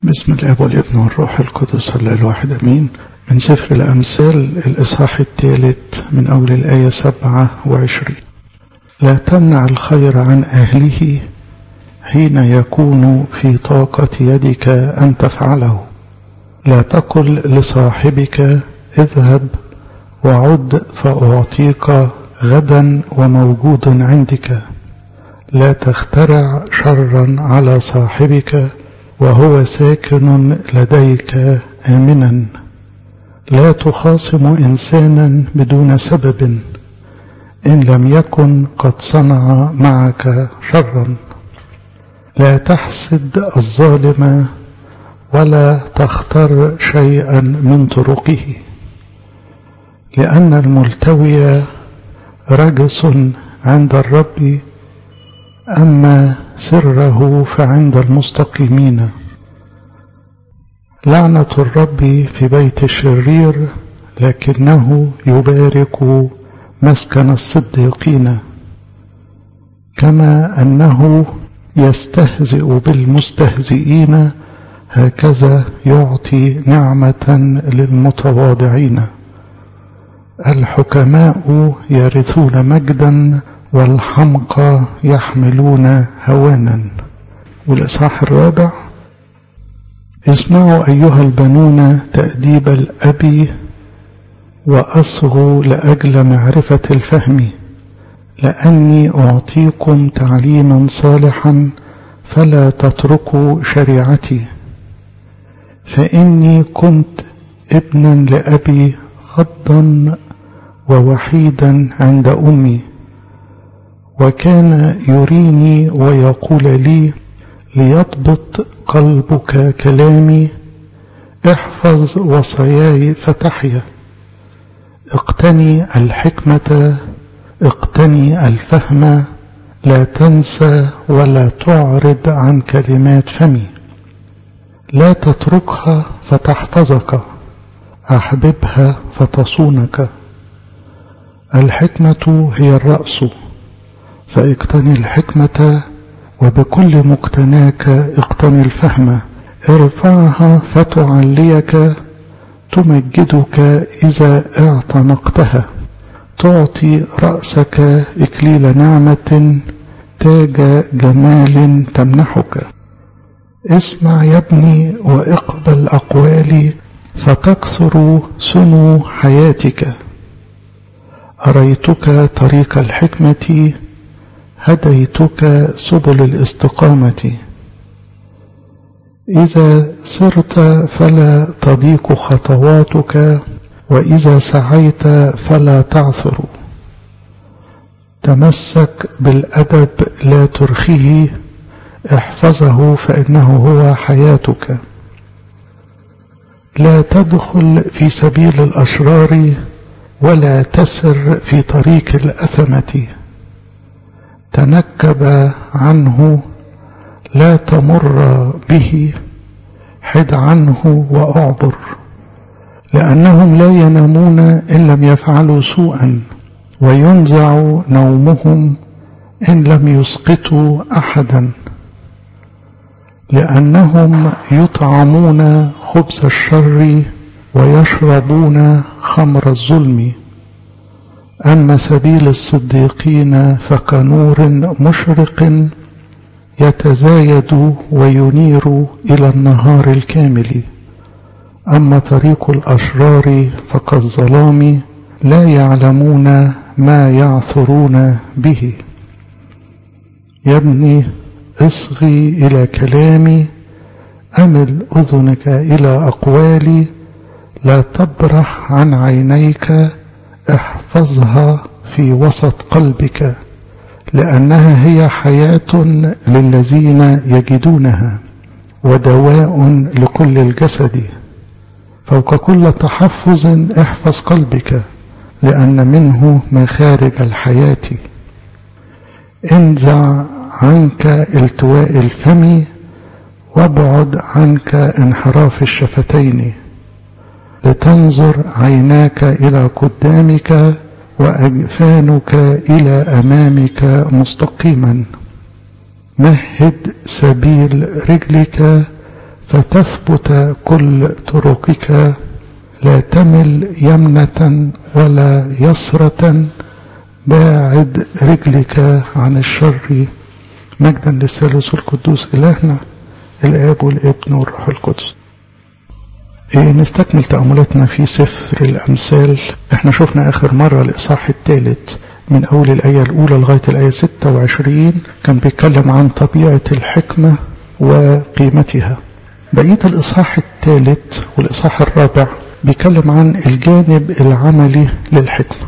بسم الاب والابن والروح القدس الله الواحد امين من سفر الامثال الاصحاح الثالث من اول الايه سبعه وعشرين لا تمنع الخير عن اهله حين يكون في طاقه يدك ان تفعله لا تقل لصاحبك اذهب وعد فاعطيك غدا وموجود عندك لا تخترع شرا على صاحبك وهو ساكن لديك آمنا لا تخاصم إنسانا بدون سبب إن لم يكن قد صنع معك شرا لا تحسد الظالم ولا تختر شيئا من طرقه لأن الملتوي رجس عند الرب أما سره فعند المستقيمين لعنة الرب في بيت الشرير لكنه يبارك مسكن الصديقين كما أنه يستهزئ بالمستهزئين هكذا يعطي نعمة للمتواضعين الحكماء يرثون مجدا والحمقى يحملون هوانا والإصحاح الرابع اسمعوا أيها البنون تأديب الأب وأصغوا لأجل معرفة الفهم لأني أعطيكم تعليما صالحا فلا تتركوا شريعتي فإني كنت ابنا لأبي غضا ووحيدا عند أمي وكان يريني ويقول لي ليضبط قلبك كلامي احفظ وصاياي فتحيا اقتني الحكمة اقتني الفهم لا تنسى ولا تعرض عن كلمات فمي لا تتركها فتحفظك احببها فتصونك الحكمة هي الرأس فاقتني الحكمة وبكل مقتناك اقتني الفهم ارفعها فتعليك تمجدك إذا اعتنقتها تعطي رأسك إكليل نعمة تاج جمال تمنحك اسمع يا ابني واقبل أقوالي فتكثر سنو حياتك أريتك طريق الحكمة هديتك سبل الاستقامة إذا سرت فلا تضيق خطواتك وإذا سعيت فلا تعثر تمسك بالأدب لا ترخيه احفظه فإنه هو حياتك لا تدخل في سبيل الأشرار ولا تسر في طريق الأثمة تنكب عنه لا تمر به حد عنه وأعبر لأنهم لا ينامون إن لم يفعلوا سوءا وينزع نومهم إن لم يسقطوا أحدا لأنهم يطعمون خبز الشر ويشربون خمر الظلم أما سبيل الصديقين فكنور مشرق يتزايد وينير إلى النهار الكامل أما طريق الأشرار فكالظلام لا يعلمون ما يعثرون به يا ابني اصغي إلى كلامي أمل أذنك إلى أقوالي لا تبرح عن عينيك احفظها في وسط قلبك لأنها هي حياة للذين يجدونها ودواء لكل الجسد فوق كل تحفظ احفظ قلبك لأن منه مخارج الحياة انزع عنك التواء الفم وابعد عنك انحراف الشفتين لتنظر عيناك إلى قدامك وأجفانك إلى أمامك مستقيما مهد سبيل رجلك فتثبت كل طرقك لا تمل يمنة ولا يسرة باعد رجلك عن الشر مجدا للثالث القدوس إلهنا الآب والابن والروح القدس إيه نستكمل تأملاتنا في سفر الأمثال احنا شفنا آخر مرة الإصحاح الثالث من أول الآية الأولى لغاية الآية 26 كان بيتكلم عن طبيعة الحكمة وقيمتها بقية الإصحاح الثالث والإصحاح الرابع بيتكلم عن الجانب العملي للحكمة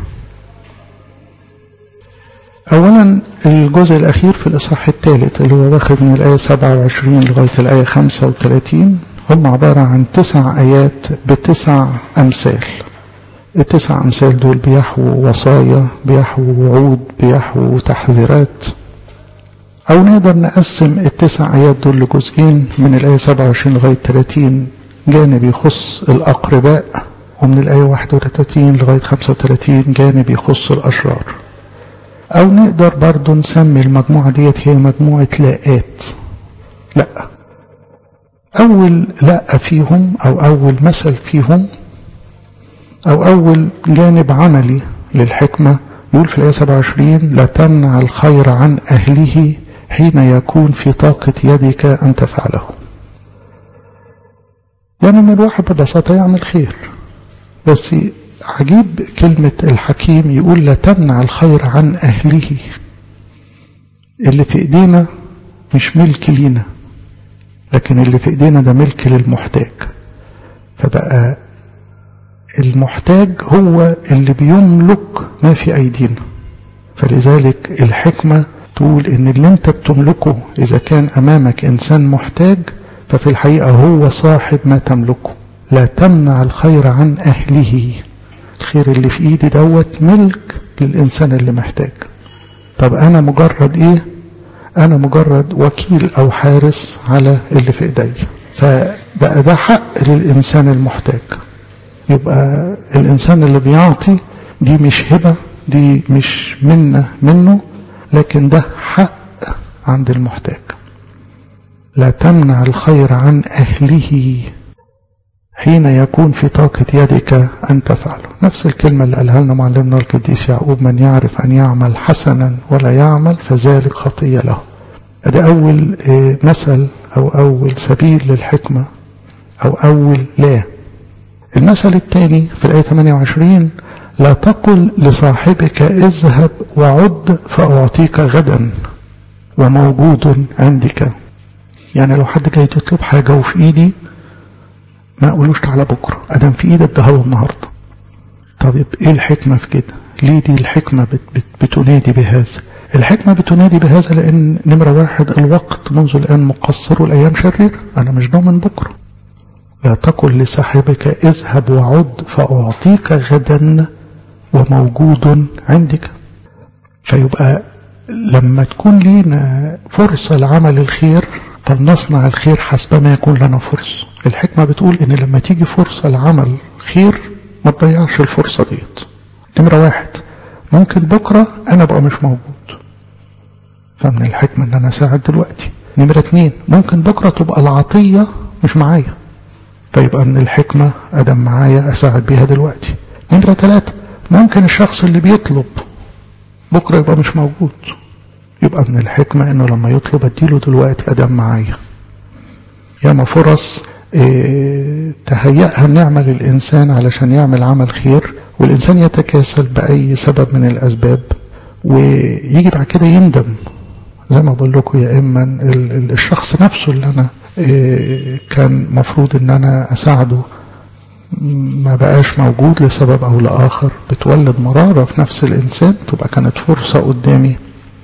أولا الجزء الأخير في الإصحاح الثالث اللي هو واخد من الآية 27 لغاية الآية 35 هم عبارة عن تسع آيات بتسع أمثال التسع أمثال دول بيحووا وصايا بيحووا وعود بيحووا تحذيرات أو نقدر نقسم التسع آيات دول لجزئين من الآية 27 لغاية 30 جانب يخص الأقرباء ومن الآية 31 لغاية 35 جانب يخص الأشرار أو نقدر برضو نسمي المجموعة ديت هي مجموعة لاءات لا أول لا فيهم أو أول مثل فيهم أو أول جانب عملي للحكمة يقول في الآية 27 لا تمنع الخير عن أهله حين يكون في طاقة يدك أن تفعله يعني من الواحد ببساطة يعمل خير بس عجيب كلمة الحكيم يقول لا تمنع الخير عن أهله اللي في إيدينا مش ملك لينا لكن اللي في إيدينا ده ملك للمحتاج فبقى المحتاج هو اللي بيملك ما في أيدينا فلذلك الحكمة تقول إن اللي أنت بتملكه إذا كان أمامك إنسان محتاج ففي الحقيقة هو صاحب ما تملكه لا تمنع الخير عن أهله الخير اللي في إيدي دوت ملك للإنسان اللي محتاج طب أنا مجرد إيه أنا مجرد وكيل أو حارس على اللي في إيدي فبقى ده حق للإنسان المحتاج يبقى الإنسان اللي بيعطي دي مش هبة دي مش منة منه لكن ده حق عند المحتاج لا تمنع الخير عن أهله حين يكون في طاقة يدك أن تفعله نفس الكلمة اللي قالها لنا معلمنا القديس يعقوب من يعرف أن يعمل حسنا ولا يعمل فذلك خطية له ده أول مثل أو أول سبيل للحكمة أو أول لا المثل الثاني في الآية 28 لا تقل لصاحبك اذهب وعد فأعطيك غدا وموجود عندك يعني لو حد جاي تطلب حاجة وفي إيدي ما أقولوش تعالى بكرة أدام في إيدك ده هو النهاردة طيب إيه الحكمة في كده ليه دي الحكمة بت بت بتنادي بهذا الحكمة بتنادي بهذا لأن نمرة واحد الوقت منذ الآن مقصر والأيام شرير أنا مش ضامن بكرة لا تقل لصاحبك اذهب وعد فأعطيك غدا وموجود عندك فيبقى لما تكون لينا فرصة لعمل الخير فلنصنع الخير حسب ما يكون لنا فرصة الحكمة بتقول ان لما تيجي فرصة لعمل خير ما تضيعش الفرصة ديت نمرة واحد ممكن بكرة انا بقى مش موجود فمن الحكمة ان انا اساعد دلوقتي نمرة اتنين ممكن بكرة تبقى العطية مش معايا فيبقى من الحكمة ادم معايا اساعد بيها دلوقتي نمرة ثلاثة ممكن الشخص اللي بيطلب بكرة يبقى مش موجود يبقى من الحكمة انه لما يطلب اديله دلوقتي ادم معايا ياما فرص اه تهيأها النعمة للإنسان علشان يعمل عمل خير والإنسان يتكاسل بأي سبب من الأسباب ويجي بعد كده يندم زي ما بقول لكم يا إما الشخص نفسه اللي أنا اه كان مفروض إن أنا أساعده ما بقاش موجود لسبب أو لآخر بتولد مرارة في نفس الإنسان تبقى كانت فرصة قدامي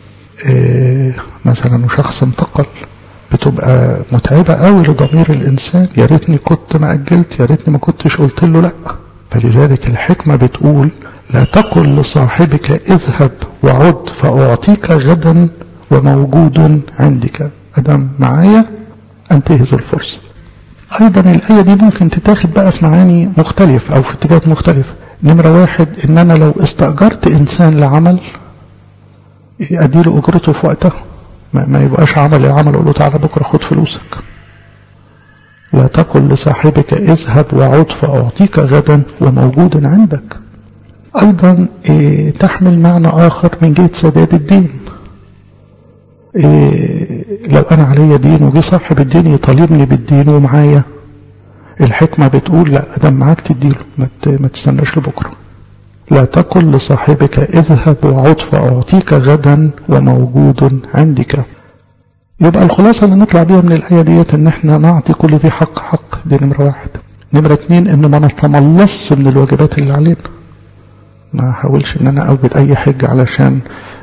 اه مثلا وشخص انتقل بتبقى متعبة قوي لضمير الإنسان يا ريتني كنت ما أجلت يا ريتني ما كنتش قلت له لأ فلذلك الحكمة بتقول لا تقل لصاحبك اذهب وعد فأعطيك غدا وموجود عندك أدم معايا أنتهز الفرصة أيضا الآية دي ممكن تتاخد بقى في معاني مختلفة أو في اتجاهات مختلفة نمرة واحد إن أنا لو استأجرت إنسان لعمل أديله أجرته في وقتها ما, ما يبقاش عمل العمل أقول له تعالى بكرة خد فلوسك لا تقل لصاحبك اذهب وعد فأعطيك غدا وموجود عندك أيضا إيه تحمل معنى آخر من جهة سداد الدين إيه لو أنا علي دين وجي صاحب الدين يطالبني بالدين ومعايا الحكمة بتقول لا أدم معاك تديله ما تستناش لبكرة لا تقل لصاحبك اذهب وعد فأعطيك غدا وموجود عندك يبقى الخلاصة اللي نطلع بيها من الآية ديت إن إحنا نعطي كل ذي حق حق دي نمرة واحد نمرة اتنين إن ما نتملص من الواجبات اللي علينا ما أحاولش إن أنا أوجد أي حجة علشان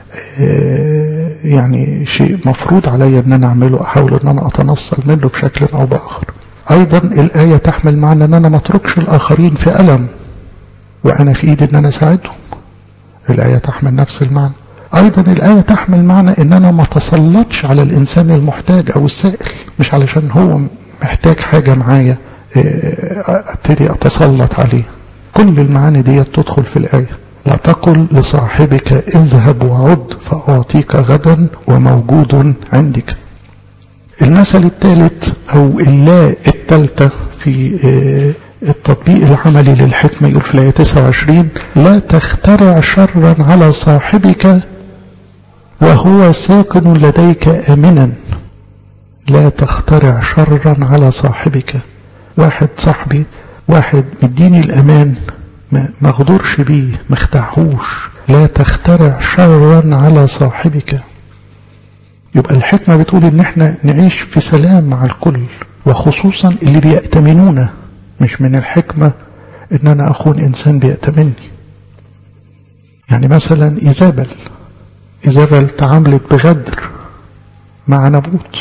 يعني شيء مفروض عليا إن أنا أعمله أحاول إن أنا أتنصل منه بشكل أو بآخر أيضا الآية تحمل معنى إن أنا ما أتركش الآخرين في ألم وأنا في إيدي إن أنا أساعدهم الآية تحمل نفس المعنى أيضا الآية تحمل معنى إن أنا ما تسلطش على الإنسان المحتاج أو السائل مش علشان هو محتاج حاجة معايا أبتدي أتسلط عليه كل المعاني دي تدخل في الآية لا تقل لصاحبك اذهب وعد فأعطيك غدا وموجود عندك المثل الثالث أو اللاء الثالثة في التطبيق العملي للحكمة يقول في الآية 29 لا تخترع شرا على صاحبك وهو ساكن لديك آمنا لا تخترع شرا على صاحبك واحد صاحبي واحد مديني الأمان ما غدرش بيه ما اختعهوش لا تخترع شرا على صاحبك يبقى الحكمة بتقول ان احنا نعيش في سلام مع الكل وخصوصا اللي بيأتمنونا مش من الحكمة ان انا اخون انسان بيأتمني يعني مثلا ايزابل ايزابل تعاملت بغدر مع نبوت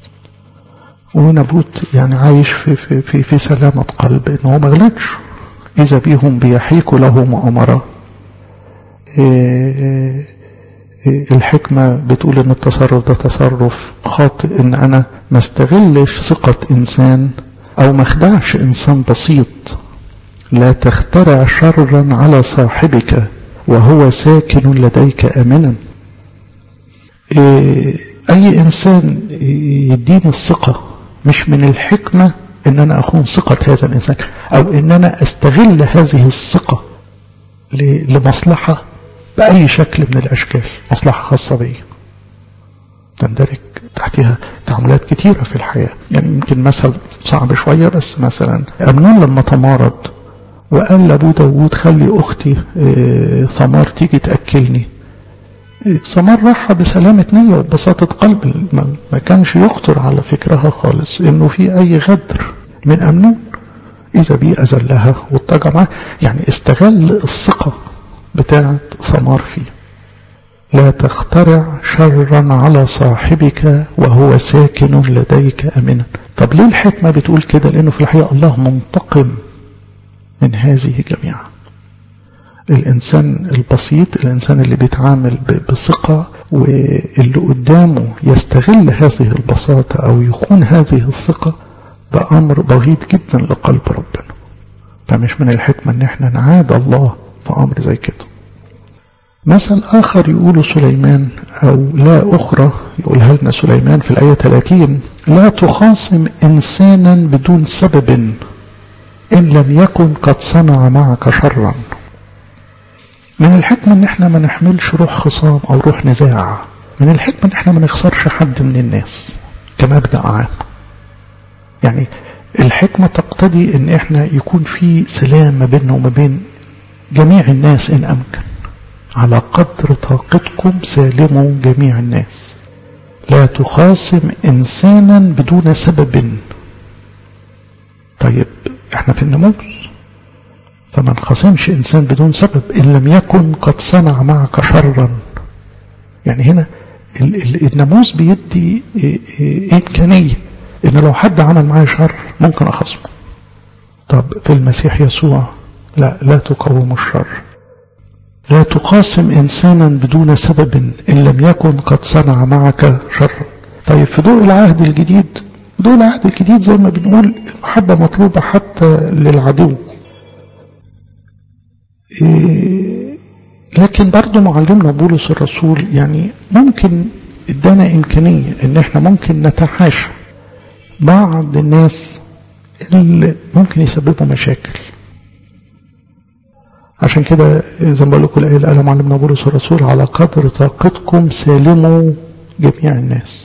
ونبوت يعني عايش في, في, في, في سلامة قلب ان هو ما غلطش اذا بيهم بيحيكوا له مؤامرة إيه الحكمة بتقول ان التصرف ده تصرف خاطئ ان انا ما استغلش ثقة انسان او ما اخدعش انسان بسيط لا تخترع شرا على صاحبك وهو ساكن لديك امنا اي انسان يديني الثقة مش من الحكمة ان انا اخون ثقة هذا الانسان او ان انا استغل هذه الثقة لمصلحة بأي شكل من الأشكال مصلحة خاصة بي تندرج تحتها تعاملات كتيرة في الحياة يعني يمكن مثل صعب شوية بس مثلا أمنون لما تمارض وقال لأبو داود خلي أختي ثمار تيجي تأكلني ثمار راحة بسلامة نية وبساطة قلب ما كانش يخطر على فكرها خالص إنه في أي غدر من أمنون إذا بي أزلها واتجع معاه يعني استغل الثقة بتاعت ثمار فيه لا تخترع شرا على صاحبك وهو ساكن لديك أمنا طب ليه الحكمة بتقول كده لأنه في الحقيقة الله منتقم من هذه جميعا الإنسان البسيط الإنسان اللي بيتعامل بثقة واللي قدامه يستغل هذه البساطة أو يخون هذه الثقة ده أمر بغيض جدا لقلب ربنا فمش من الحكمة ان احنا نعاد الله في أمر زي كده مثل آخر يقول سليمان أو لا أخرى يقولها لنا سليمان في الآية 30 لا تخاصم إنسانا بدون سبب إن لم يكن قد صنع معك شرا من الحكمة ان احنا ما نحملش روح خصام او روح نزاع من الحكمة ان احنا ما نخسرش حد من الناس كمبدأ عام يعني الحكمة تقتضي ان احنا يكون في سلام ما بيننا وما بين جميع الناس ان امكن على قدر طاقتكم سالموا جميع الناس لا تخاصم انسانا بدون سبب طيب احنا في النموذج فما نخاصمش انسان بدون سبب ان لم يكن قد صنع معك شرا يعني هنا الناموس بيدي امكانيه ان لو حد عمل معايا شر ممكن اخصمه طب في المسيح يسوع لا لا تقاوم الشر لا تقاسم انسانا بدون سبب ان لم يكن قد صنع معك شرا طيب في ضوء العهد الجديد ضوء العهد الجديد زي ما بنقول المحبة مطلوبة حتى للعدو إيه لكن برضه معلمنا بولس الرسول يعني ممكن ادانا امكانية ان احنا ممكن نتحاشى بعض الناس اللي ممكن يسببوا مشاكل عشان كده زي ما بقول لكم الآية اللي قالها معلمنا بولس الرسول على قدر طاقتكم سالموا جميع الناس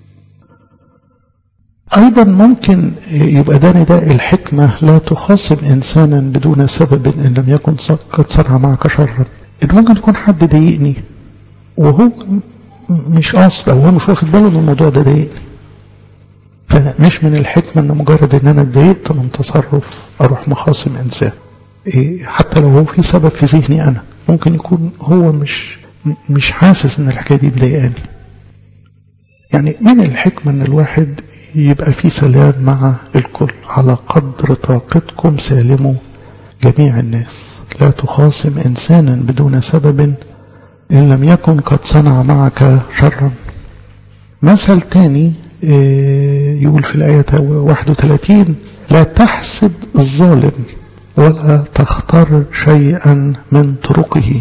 أيضا ممكن يبقى داني ده الحكمة لا تخاصم إنسانا بدون سبب إن لم يكن قد صنع معك شرا إن ممكن يكون حد ضايقني وهو مش قاصد أو هو مش واخد باله إن الموضوع ده ضايقني فمش من الحكمة إن مجرد إن أنا اتضايقت من تصرف أروح مخاصم إنسان حتى لو هو في سبب في ذهني أنا ممكن يكون هو مش مش حاسس إن الحكاية دي مضايقاني يعني من الحكمة إن الواحد يبقى في سلام مع الكل على قدر طاقتكم سالموا جميع الناس لا تخاصم إنسانا بدون سبب إن لم يكن قد صنع معك شرا مثل تاني يقول في الآية 31 لا تحسد الظالم ولا تختار شيئا من طرقه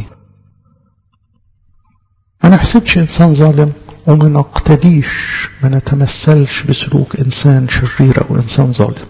ما نحسدش إنسان ظالم وما نقتديش ما نتمثلش بسلوك إنسان شرير أو إنسان ظالم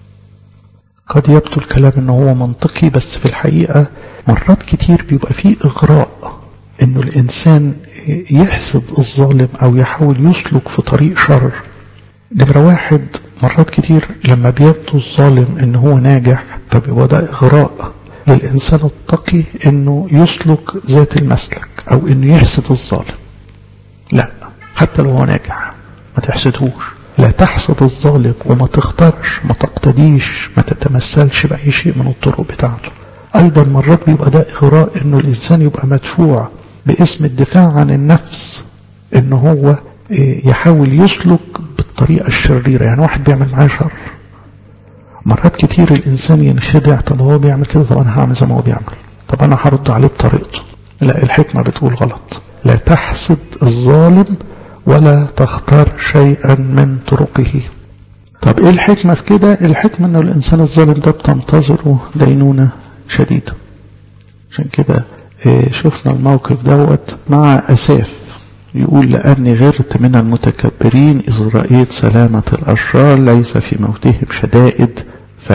قد يبدو الكلام إنه هو منطقي بس في الحقيقة مرات كتير بيبقى فيه إغراء إنه الإنسان يحسد الظالم أو يحاول يسلك في طريق شر نمرة واحد مرات كتير لما بيبدو الظالم إن هو ناجح فبيبقى ده إغراء للإنسان التقي إنه يسلك ذات المسلك أو إنه يحسد الظالم لا حتى لو هو ناجح ما تحسدهوش لا تحسد الظالم وما تختارش ما تقتديش ما تتمثلش بأي شيء من الطرق بتاعته أيضا مرات بيبقى ده إغراء إنه الإنسان يبقى مدفوع باسم الدفاع عن النفس إن هو يحاول يسلك بالطريقة الشريرة يعني واحد بيعمل معاه شر مرات كتير الإنسان ينخدع طب هو بيعمل كده طب أنا هعمل زي ما هو بيعمل طب أنا هرد عليه بطريقته لا الحكمة بتقول غلط لا تحسد الظالم ولا تختار شيئا من طرقه طب ايه الحكمة في كده الحكمة انه الانسان الظالم ده بتنتظره دينونة شديدة عشان كده شفنا الموقف دوت مع أساف يقول لأني غرت من المتكبرين إذ رأيت سلامة الأشرار ليس في موتهم شدائد ف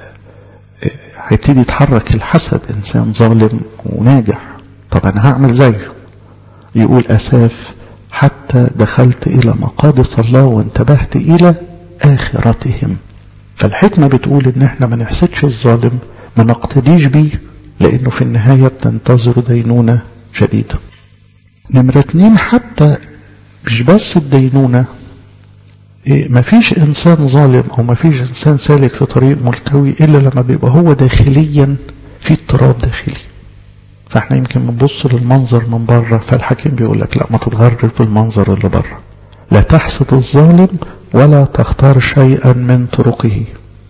هيبتدي يتحرك الحسد إنسان ظالم وناجح طب أنا هعمل زيه يقول أساف حتى دخلت إلى مقادس الله وانتبهت إلى آخرتهم فالحكمة بتقول إن إحنا ما نحسدش الظالم ما نقتديش بيه لأنه في النهاية بتنتظر دينونة شديدة نمرة اتنين حتى مش بس الدينونة إيه مفيش إنسان ظالم أو مفيش إنسان سالك في طريق ملتوي إلا لما بيبقى هو داخليا في اضطراب داخلي فاحنا يمكن بنبص للمنظر من بره فالحكيم بيقول لك لا ما تتغرر بالمنظر اللي بره لا تحسد الظالم ولا تختار شيئا من طرقه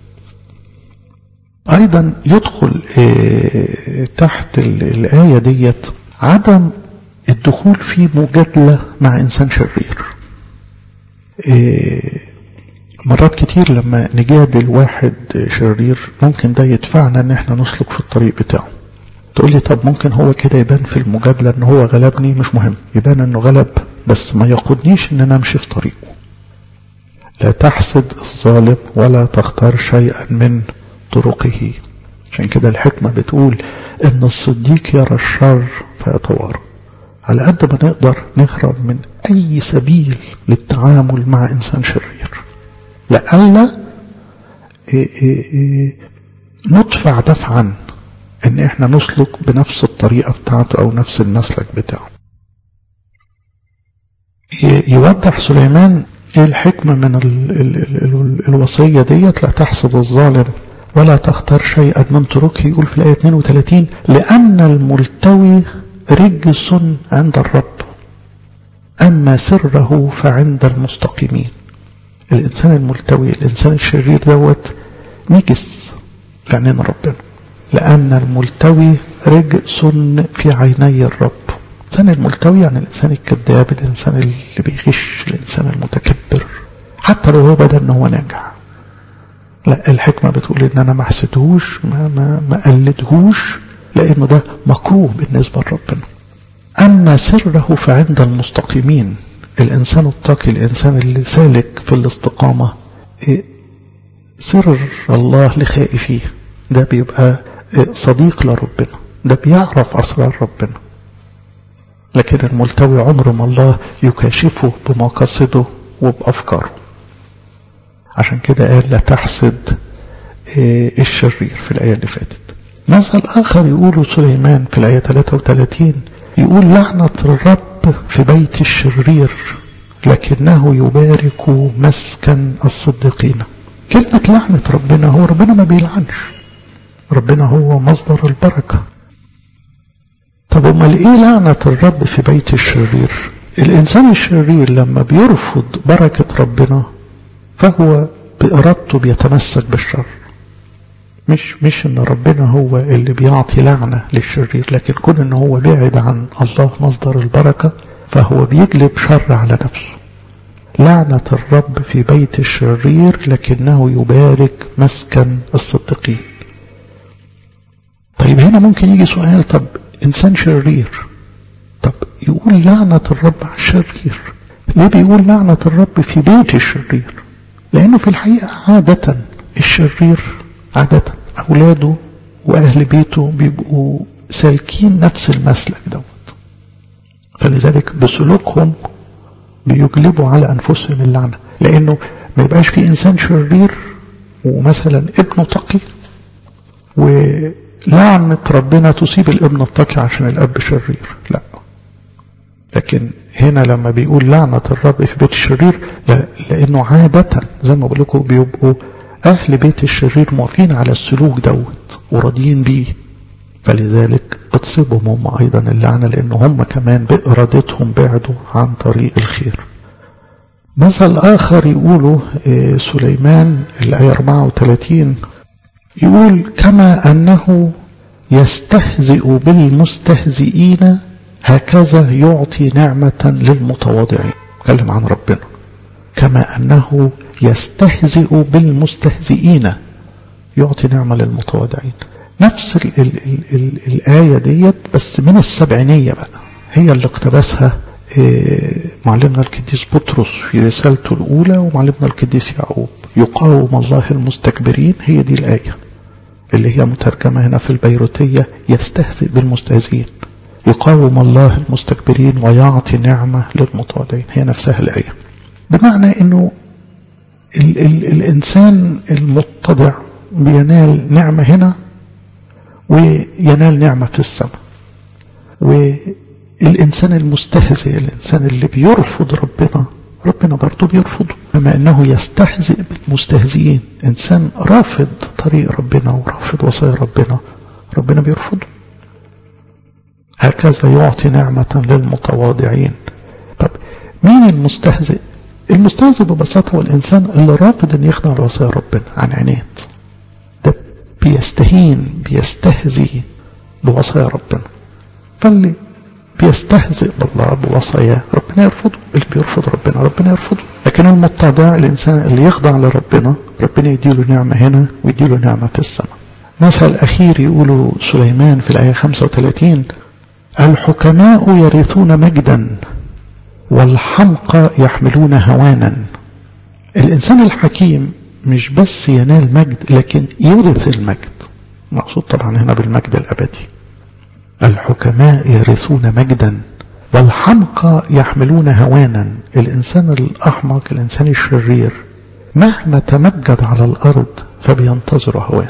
ايضا يدخل اه تحت الايه ديت عدم الدخول في مجادله مع انسان شرير اه مرات كتير لما نجادل واحد شرير ممكن ده يدفعنا ان احنا نسلك في الطريق بتاعه تقول لي طب ممكن هو كده يبان في المجادلة ان هو غلبني مش مهم يبان انه غلب بس ما يقودنيش ان انا امشي في طريقه لا تحسد الظالم ولا تختار شيئا من طرقه عشان كده الحكمة بتقول ان الصديق يرى الشر فيتوارى على قد ما نقدر نهرب من اي سبيل للتعامل مع انسان شرير لألا إيه إيه إيه ندفع دفعا ان احنا نسلك بنفس الطريقة بتاعته او نفس المسلك بتاعه يوضح سليمان ايه الحكمة من ال ال ال الوصية ديت لا تحسد الظالم ولا تختار شيئا من طرقه يقول في الآية 32 لأن الملتوي رجس عند الرب أما سره فعند المستقيمين الإنسان الملتوي الإنسان الشرير دوت نجس في عينين ربنا لأن الملتوي رجس في عيني الرب الإنسان الملتوي يعني الإنسان الكذاب الإنسان اللي بيغش الإنسان المتكبر حتى لو هو بدأ إن هو ناجح لا الحكمة بتقول إن أنا ما احسدهوش ما, ما, ما قلدهوش لأنه ده مكروه بالنسبة لربنا أما سره فعند المستقيمين الإنسان التقي الإنسان اللي سالك في الاستقامة سر الله لخائفيه ده بيبقى صديق لربنا ده بيعرف أسرار ربنا لكن الملتوي عمر ما الله يكاشفه بمقاصده وبأفكاره عشان كده قال لا تحسد الشرير في الآية اللي فاتت مثل آخر يقوله سليمان في الآية 33 يقول لعنة الرب في بيت الشرير لكنه يبارك مسكن الصديقين كلمة لعنة ربنا هو ربنا ما بيلعنش ربنا هو مصدر البركة طب امال ايه لعنة الرب في بيت الشرير الانسان الشرير لما بيرفض بركة ربنا فهو بإرادته بيتمسك بالشر مش مش ان ربنا هو اللي بيعطي لعنة للشرير لكن كون ان هو بعد عن الله مصدر البركة فهو بيجلب شر على نفسه لعنة الرب في بيت الشرير لكنه يبارك مسكن الصديقين طيب هنا ممكن يجي سؤال طب إنسان شرير طب يقول لعنة الرب على الشرير ليه بيقول لعنة الرب في بيت الشرير لأنه في الحقيقة عادة الشرير عادة أولاده وأهل بيته بيبقوا سالكين نفس المسلك دوت فلذلك بسلوكهم بيجلبوا على أنفسهم اللعنة لأنه ما يبقاش في إنسان شرير ومثلا ابنه تقي ولعنة ربنا تصيب الابن التقي عشان الأب شرير لا لكن هنا لما بيقول لعنة الرب في بيت الشرير لا لأنه عادة زي ما بقول لكم بيبقوا أهل بيت الشرير موافقين على السلوك دوت وراضيين بيه فلذلك بتصيبهم هم أيضا اللعنة لأن هم كمان بإرادتهم بعدوا عن طريق الخير مثل آخر يقوله سليمان الآية 34 يقول كما أنه يستهزئ بالمستهزئين هكذا يعطي نعمة للمتواضعين كلم عن ربنا كما أنه يستهزئ بالمستهزئين يعطي نعمة للمتواضعين نفس ال ال ال ال الآية ديت بس من السبعينية بقى هي اللي اقتبسها معلمنا القديس بطرس في رسالته الأولى ومعلمنا القديس يعقوب يقاوم الله المستكبرين هي دي الآية اللي هي مترجمة هنا في البيروتية يستهزئ بالمستهزئين يقاوم الله المستكبرين ويعطي نعمة للمتواضعين هي نفسها الآية بمعنى أنه ال ال الإنسان المتضع بينال نعمة هنا وينال نعمة في السماء والإنسان المستهزئ الإنسان اللي بيرفض ربنا ربنا برضه بيرفضه بما أنه يستهزئ بالمستهزئين إنسان رافض طريق ربنا ورافض وصايا ربنا ربنا بيرفضه هكذا يعطي نعمة للمتواضعين طب مين المستهزئ المستهزئ ببساطة هو الإنسان اللي رافض أن يخضع لوصايا ربنا عن عناد ده بيستهين بيستهزي بوصايا ربنا فاللي بيستهزئ بالله بوصاياه ربنا يرفضه اللي بيرفض ربنا ربنا يرفضه لكن المتضع الإنسان اللي يخضع لربنا ربنا يديله نعمة هنا ويديله نعمة في السماء مثل أخير يقوله سليمان في الآية 35 الحكماء يرثون مجدا والحمقى يحملون هوانا الإنسان الحكيم مش بس ينال مجد لكن يرث المجد مقصود طبعا هنا بالمجد الأبدي الحكماء يرثون مجدا والحمقى يحملون هوانا الإنسان الأحمق الإنسان الشرير مهما تمجد على الأرض فبينتظر هوان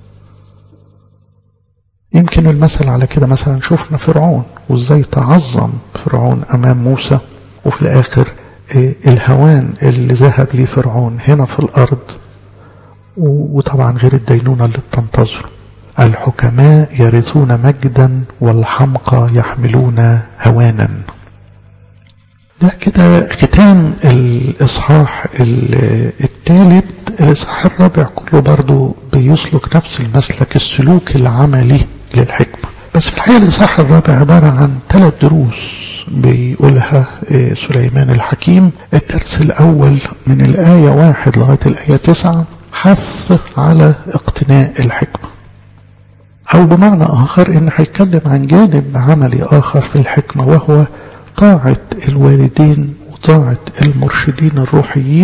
يمكن المثل على كده مثلا شفنا فرعون وازاي تعظم فرعون أمام موسى وفي الآخر الهوان اللي ذهب ليه فرعون هنا في الأرض وطبعا غير الدينونة اللي بتنتظره الحكماء يرثون مجدا والحمقى يحملون هوانا ده كده ختام الإصحاح الثالث الإصحاح الرابع كله برضو بيسلك نفس المسلك السلوك العملي للحكمة بس في الحقيقة الإصحاح الرابع عبارة عن ثلاث دروس بيقولها سليمان الحكيم الدرس الأول من الآية واحد لغاية الآية تسعة حث على اقتناء الحكمة أو بمعنى آخر إن هيتكلم عن جانب عملي آخر في الحكمة وهو طاعة الوالدين وطاعة المرشدين الروحيين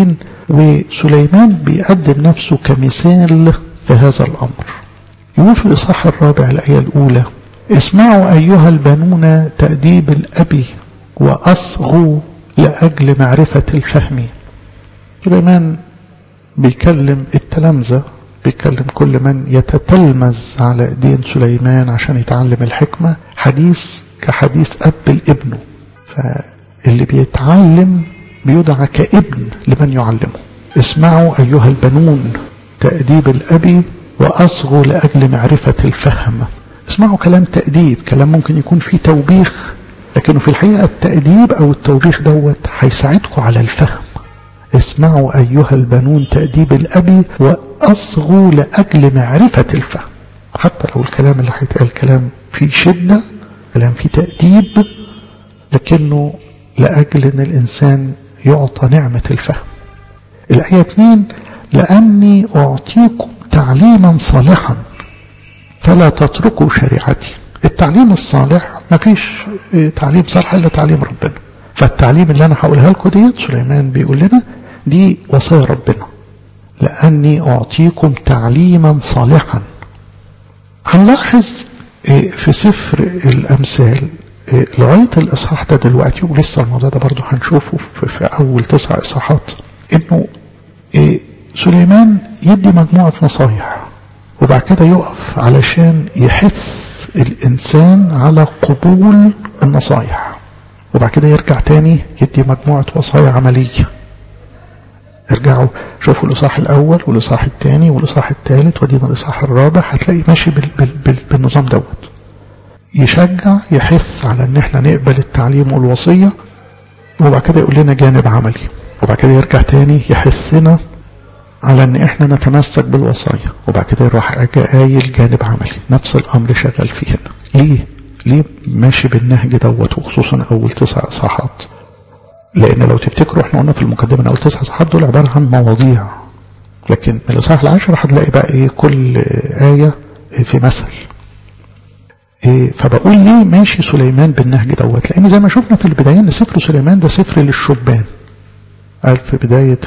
وسليمان بيقدم نفسه كمثال في هذا الأمر يقول في الإصحاح الرابع الآية الأولى اسمعوا أيها البنون تأديب الأب وأصغوا لأجل معرفة الفهم سليمان بيكلم التلامذة بيكلم كل من يتتلمذ على دين سليمان عشان يتعلم الحكمة حديث كحديث أب لابنه فاللي بيتعلم بيدعى كابن لمن يعلمه اسمعوا أيها البنون تأديب الأب وأصغوا لأجل معرفة الفهم اسمعوا كلام تأديب كلام ممكن يكون فيه توبيخ لكنه في الحقيقة التأديب أو التوبيخ دوت هيساعدكم على الفهم اسمعوا أيها البنون تأديب الأب وأصغوا لأجل معرفة الفهم حتى لو الكلام اللي هيتقال كلام فيه شدة كلام فيه تأديب لكنه لأجل أن الإنسان يعطى نعمة الفهم الآية 2 لأني أعطيكم تعليما صالحا فلا تتركوا شريعتي التعليم الصالح ما فيش تعليم صالح إلا تعليم ربنا فالتعليم اللي أنا هقولها لكم ديت سليمان بيقول لنا دي وصايا ربنا لأني أعطيكم تعليما صالحا هنلاحظ في سفر الأمثال لغاية الإصحاح ده دلوقتي ولسه الموضوع ده برضه هنشوفه في أول تسع إصحاحات إنه سليمان يدي مجموعة نصايح وبعد كده يقف علشان يحث الإنسان على قبول النصايح وبعد كده يرجع تاني يدي مجموعة وصايا عملية ارجعوا شوفوا الإصحاح الأول والإصحاح الثاني والإصحاح الثالث ودينا الإصحاح الرابع هتلاقي ماشي بال بال بال بالنظام دوت يشجع يحث على ان احنا نقبل التعليم والوصية وبعد كده يقول لنا جانب عملي وبعد كده يرجع تاني يحثنا على ان احنا نتمسك بالوصايا وبعد كده يروح قايل جانب عملي نفس الامر شغال فيه هنا ليه ليه ماشي بالنهج دوت وخصوصا اول تسع اصحاحات لان لو تفتكروا احنا قلنا في المقدمه اول تسع اصحاحات دول عباره عن مواضيع لكن من الاصحاح العاشر هتلاقي بقى ايه كل ايه في مثل إيه فبقول ليه ماشي سليمان بالنهج دوت لان زي ما شفنا في البدايه ان سفر سليمان ده سفر للشبان قال في بدايه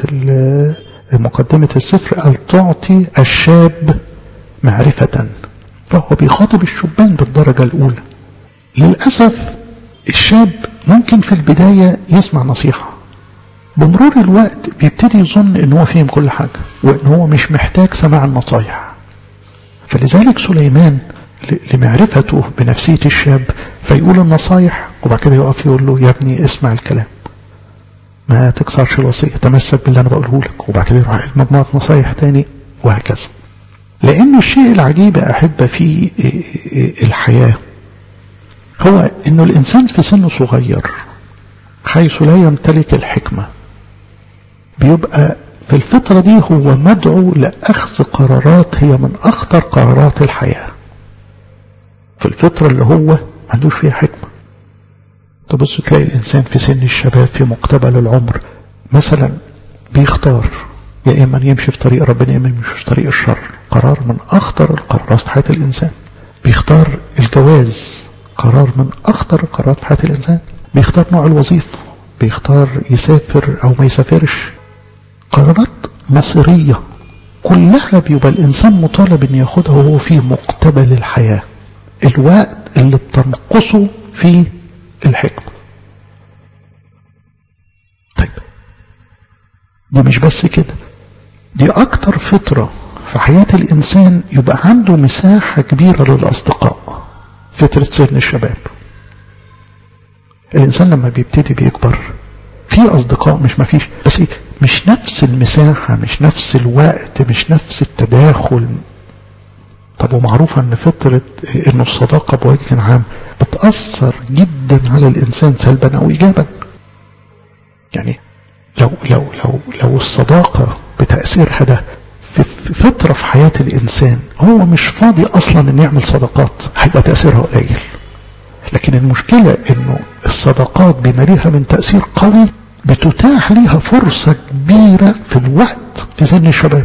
مقدمه السفر قال تعطي الشاب معرفه فهو بيخاطب الشبان بالدرجه الاولى للاسف الشاب ممكن في البدايه يسمع نصيحه بمرور الوقت بيبتدي يظن ان هو فهم كل حاجه وان هو مش محتاج سماع النصايح فلذلك سليمان لمعرفته بنفسية الشاب فيقول النصايح وبعد كده يقف يقول له يا ابني اسمع الكلام ما تكسرش الوصية تمسك باللي أنا بقوله لك وبعد كده يروح مجموعة نصايح تاني وهكذا لأن الشيء العجيب أحب في الحياة هو أنه الإنسان في سن صغير حيث لا يمتلك الحكمة بيبقى في الفترة دي هو مدعو لأخذ قرارات هي من أخطر قرارات الحياة في الفترة اللي هو ما عندوش فيها حكمة تبص تلاقي الإنسان في سن الشباب في مقتبل العمر مثلا بيختار يا إما يمشي في طريق ربنا يا إما يمشي في طريق الشر قرار من أخطر القرارات في حياة الإنسان بيختار الجواز قرار من أخطر القرارات في حياة الإنسان بيختار نوع الوظيفة بيختار يسافر أو ما يسافرش قرارات مصيرية كلها بيبقى الإنسان مطالب أن ياخدها وهو في مقتبل الحياة الوقت اللي بتنقصه فيه الحكمة طيب دي مش بس كده دي أكتر فترة في حياة الإنسان يبقى عنده مساحة كبيرة للأصدقاء فترة سن الشباب الإنسان لما بيبتدي بيكبر في أصدقاء مش مفيش بس مش نفس المساحة مش نفس الوقت مش نفس التداخل طب ومعروف ان فترة انه الصداقة بوجه عام بتأثر جدا على الانسان سلبا او ايجابا يعني لو لو لو لو الصداقة بتأثيرها ده في فترة في حياة الانسان هو مش فاضي اصلا ان يعمل صداقات هيبقى تأثيرها قليل لكن المشكلة انه الصداقات بما ليها من تأثير قوي بتتاح ليها فرصة كبيرة في الوقت في سن الشباب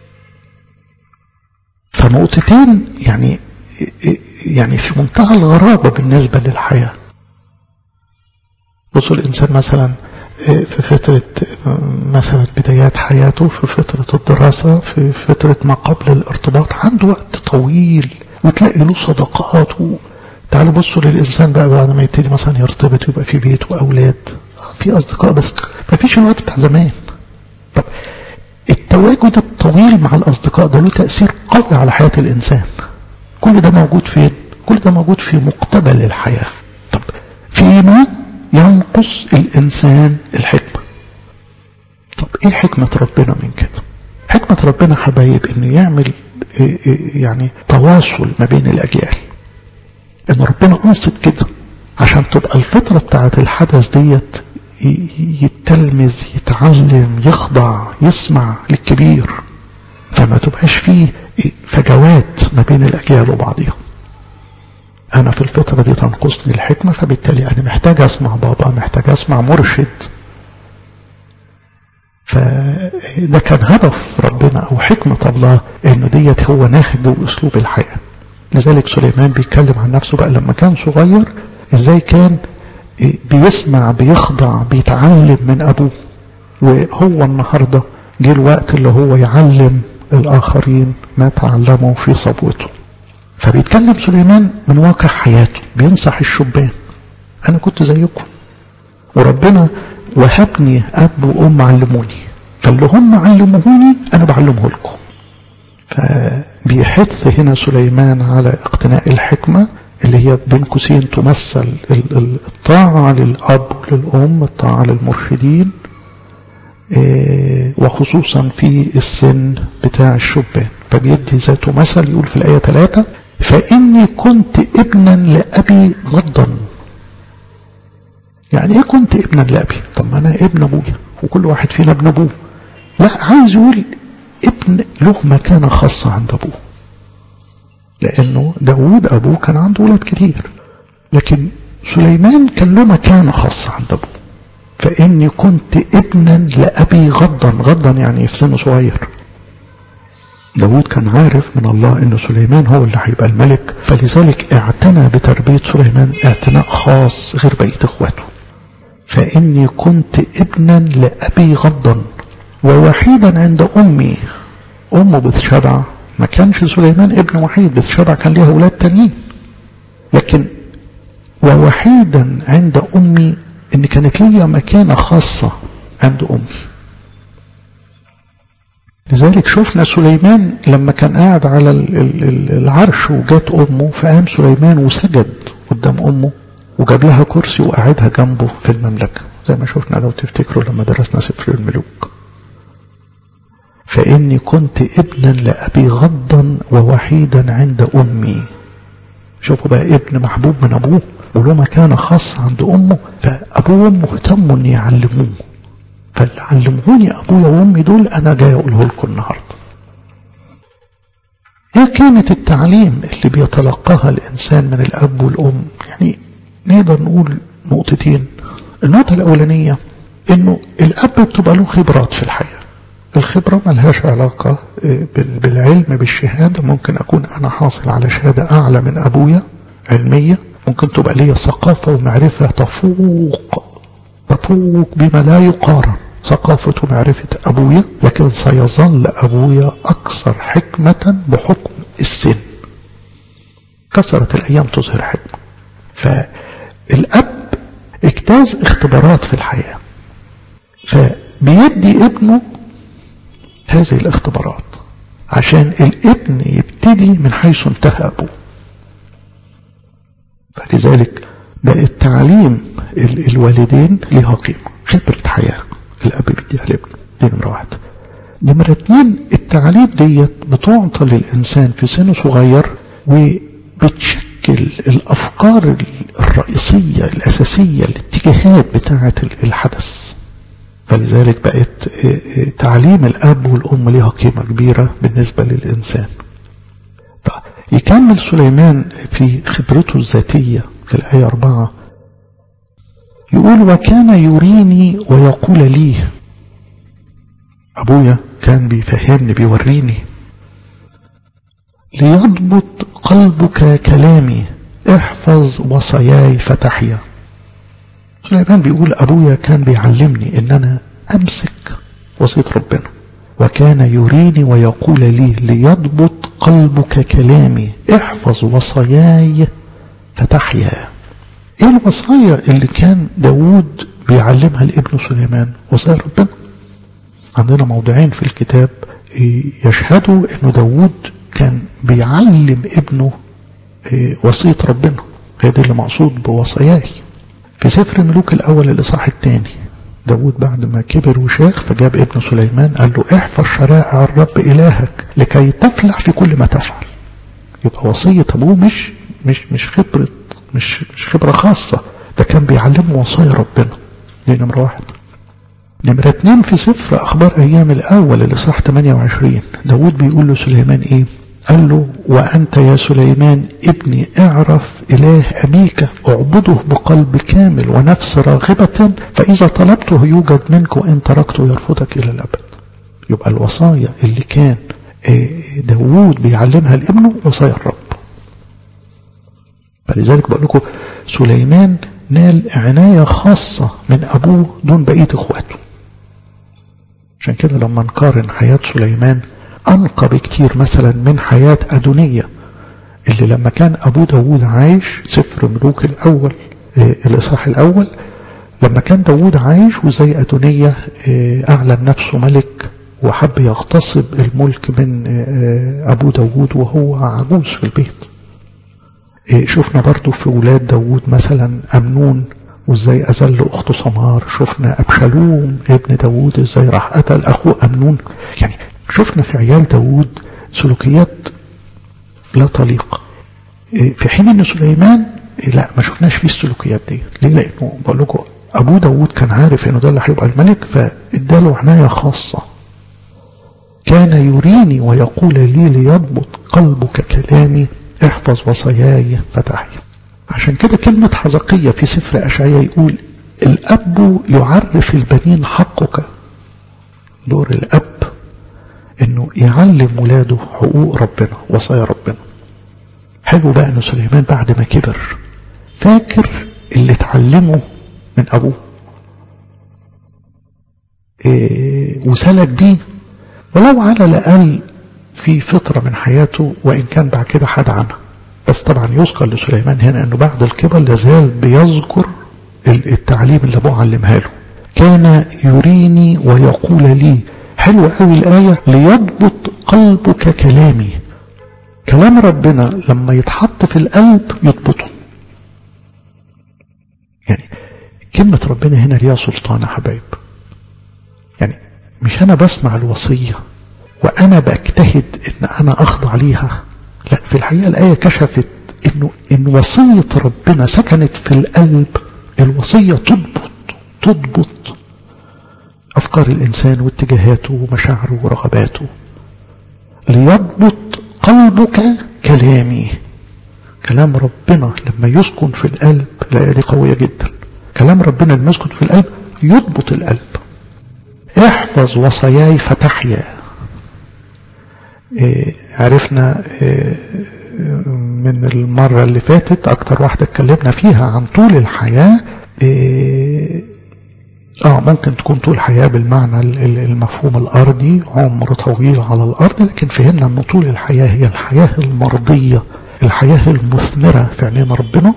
فنقطتين يعني يعني في منتهى الغرابة بالنسبة للحياة بصوا الإنسان مثلا في فترة مثلا بدايات حياته في فترة الدراسة في فترة ما قبل الارتباط عنده وقت طويل وتلاقي له صداقات و... تعالوا بصوا للإنسان بقى بعد ما يبتدي مثلا يرتبط ويبقى في بيت وأولاد في أصدقاء بس ما فيش الوقت بتاع زمان طب التواجد الطويل مع الأصدقاء ده له تأثير قوي على حياة الإنسان كل ده موجود فين؟ كل ده موجود في مقتبل الحياة طب فيما ينقص الإنسان الحكمة طب إيه حكمة ربنا من كده حكمة ربنا حبايب إنه يعمل يعني تواصل ما بين الأجيال إن ربنا قصد كده عشان تبقى الفترة بتاعت الحدث ديت يتلمذ يتعلم يخضع يسمع للكبير فما تبقاش فيه فجوات ما بين الأجيال وبعضها أنا في الفترة دي تنقصني الحكمة فبالتالي أنا محتاج أسمع بابا محتاج أسمع مرشد فده كان هدف ربنا أو حكمة الله إنه ديت هو نهج وأسلوب الحياة لذلك سليمان بيتكلم عن نفسه بقى لما كان صغير إزاي كان بيسمع بيخضع بيتعلم من أبوه وهو النهاردة جه الوقت اللي هو يعلم الآخرين ما تعلموا في صبوته فبيتكلم سليمان من واقع حياته بينصح الشبان أنا كنت زيكم وربنا وهبني أب وأم علموني فاللي هم علموهوني أنا بعلمه لكم فبيحث هنا سليمان على اقتناء الحكمة اللي هي بين قوسين تمثل الطاعة للأب وللأم الطاعة للمرشدين وخصوصا في السن بتاع الشبان فبيدي ذاته مثل يقول في الآية 3 فإني كنت ابنا لأبي غضا يعني ايه كنت ابنا لأبي طب ما انا ابن ابويا وكل واحد فينا ابن ابوه لا عايز يقول ابن له مكانة خاصة عند ابوه لانه داود ابوه كان عنده ولاد كتير لكن سليمان كان له مكانة خاصة عند ابوه فاني كنت ابنا لأبي غضا غضا يعني في سن صغير داود كان عارف من الله ان سليمان هو اللي هيبقى الملك فلذلك اعتنى بتربية سليمان اعتناء خاص غير بقية اخواته فاني كنت ابنا لأبي غضا ووحيدا عند امي امه بتشبع ما كانش سليمان ابن وحيد بتشبع كان ليها اولاد تانيين لكن ووحيدا عند امي ان كانت ليا مكانة خاصة عند امي لذلك شفنا سليمان لما كان قاعد على العرش وجات امه فقام سليمان وسجد قدام امه وجاب لها كرسي وقعدها جنبه في المملكة زي ما شفنا لو تفتكروا لما درسنا سفر الملوك فإني كنت ابنا لأبي غضا ووحيدا عند أمي شوفوا بقى ابن محبوب من أبوه وله مكانة خاصة عند أمه فأبوه وأمه اهتموا أن يعلموه فاللي علموني أبويا وأمي دول أنا جاي أقوله لكم النهاردة إيه كانت التعليم اللي بيتلقاها الإنسان من الأب والأم يعني نقدر نقول نقطتين النقطة الأولانية إنه الأب بتبقى له خبرات في الحياة الخبرة ملهاش علاقة بالعلم بالشهادة ممكن أكون أنا حاصل على شهادة أعلى من أبويا علمية ممكن تبقى لي ثقافة ومعرفة تفوق تفوق بما لا يقارن ثقافة ومعرفة أبويا لكن سيظل أبويا أكثر حكمة بحكم السن كثرت الأيام تظهر حكمة فالأب اجتاز اختبارات في الحياة فبيدي ابنه هذه الاختبارات عشان الابن يبتدي من حيث انتهى أبوه فلذلك بقى التعليم الوالدين لها قيمة خبرة حياة الأب بيديها لابنه دي نمرة واحد نمرة اتنين التعليم ديت بتعطى للإنسان في سن صغير وبتشكل الأفكار الرئيسية الأساسية الاتجاهات بتاعة الحدث فلذلك بقت تعليم الأب والأم لها قيمة كبيرة بالنسبة للإنسان طيب يكمل سليمان في خبرته الذاتية في الآية أربعة يقول وكان يريني ويقول لي أبويا كان بيفهمني بيوريني ليضبط قلبك كلامي احفظ وصاياي فتحيا سليمان بيقول أبويا كان بيعلمني إن أنا أمسك وصية ربنا وكان يريني ويقول لي ليضبط قلبك كلامي احفظ وصاياي فتحيا ايه الوصايا اللي كان داود بيعلمها لابن سليمان وصايا ربنا عندنا موضعين في الكتاب يشهدوا انه داود كان بيعلم ابنه وصية ربنا هي دي اللي مقصود بوصاياي في سفر ملوك الاول الاصحاح الثاني داود بعد ما كبر وشاخ فجاب ابن سليمان قال له احفظ شرائع الرب إلهك لكي تفلح في كل ما تفعل يبقى وصية أبوه مش مش مش خبرة مش مش خبرة خاصة ده كان بيعلمه وصايا ربنا دي نمرة واحد نمرة اتنين في سفر أخبار أيام الأول الإصحاح 28 داود بيقول له سليمان إيه قال له وأنت يا سليمان ابني اعرف إله أبيك اعبده بقلب كامل ونفس راغبة فإذا طلبته يوجد منك وإن تركته يرفضك إلى الأبد يبقى الوصايا اللي كان داوود بيعلمها لابنه وصايا الرب فلذلك بقول لكم سليمان نال عناية خاصة من أبوه دون بقية إخواته عشان كده لما نقارن حياة سليمان أنقى بكتير مثلا من حياة أدونية اللي لما كان أبو داود عايش سفر ملوك الأول الإصحاح الأول لما كان داود عايش وزي أدونية أعلن نفسه ملك وحب يغتصب الملك من أبو داود وهو عجوز في البيت شفنا برضو في ولاد داود مثلا أمنون وازاي أذل أخته سمار شفنا أبشالوم ابن داود ازاي راح قتل أخوه أمنون يعني شفنا في عيال داود سلوكيات لا تليق في حين ان سليمان لا ما شفناش فيه السلوكيات دي ليه لانه بقول لكم ابو داود كان عارف انه ده اللي هيبقى الملك فاداله عنايه خاصه كان يريني ويقول لي ليضبط قلبك كلامي احفظ وصاياي فتحيا عشان كده كلمة حزقية في سفر أشعياء يقول الأب يعرف البنين حقك دور الأب انه يعلم ولاده حقوق ربنا وصايا ربنا حلو بقى انه سليمان بعد ما كبر فاكر اللي اتعلمه من ابوه إيه وسلك بيه ولو على الاقل في فتره من حياته وان كان بعد كده حد عنها بس طبعا يذكر لسليمان هنا انه بعد الكبر لازال بيذكر التعليم اللي ابوه علمها له كان يريني ويقول لي حلوة قوي الآية ليضبط قلبك كلامي كلام ربنا لما يتحط في القلب يضبطه يعني كلمة ربنا هنا ليها سلطان يا حبايب يعني مش أنا بسمع الوصية وأنا بجتهد إن أنا أخضع ليها لا في الحقيقة الآية كشفت إنه إن وصية ربنا سكنت في القلب الوصية تضبط تضبط أفكار الإنسان واتجاهاته ومشاعره ورغباته ليضبط قلبك كلامي كلام ربنا لما يسكن في القلب الآية دي قوية جدا كلام ربنا لما يسكن في القلب يضبط القلب احفظ وصاياي فتحيا إيه عرفنا إيه من المرة اللي فاتت أكتر واحدة اتكلمنا فيها عن طول الحياة إيه اه ممكن تكون طول حياة بالمعنى المفهوم الأرضي عمر طويل على الأرض لكن فهمنا أن طول الحياة هي الحياة المرضية الحياة المثمرة في عينين ربنا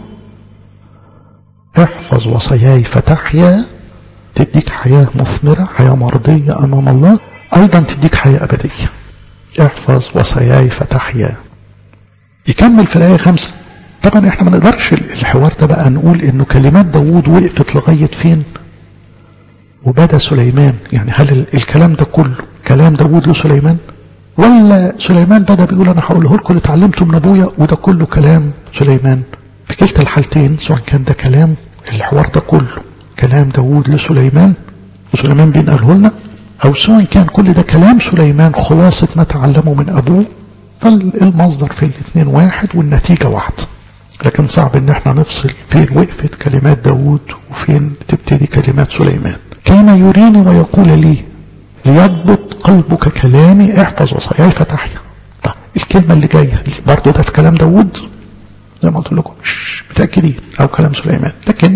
احفظ وصاياي فتحيا تديك حياة مثمرة حياة مرضية أمام الله أيضا تديك حياة أبدية احفظ وصاياي فتحيا يكمل في الآية خمسة طبعا احنا ما نقدرش الحوار ده بقى نقول انه كلمات داوود وقفت لغاية فين وبدا سليمان يعني هل الكلام ده كله كلام داوود لسليمان ولا سليمان بدا بيقول انا هقوله لكم اللي اتعلمته من ابويا وده كله كلام سليمان في كلتا الحالتين سواء كان ده كلام الحوار ده كله كلام داوود لسليمان وسليمان بينقله لنا او سواء كان كل ده كلام سليمان خلاصة ما تعلمه من ابوه فالمصدر في الاثنين واحد والنتيجة واحدة لكن صعب ان احنا نفصل فين وقفت كلمات داوود وفين تبتدي كلمات سليمان كان يريني ويقول لي ليضبط قلبك كلامي احفظ وصاياي فتحيا طيب الكلمة اللي جاية برضه ده في كلام داوود زي ما قلت لكم مش متأكدين او كلام سليمان لكن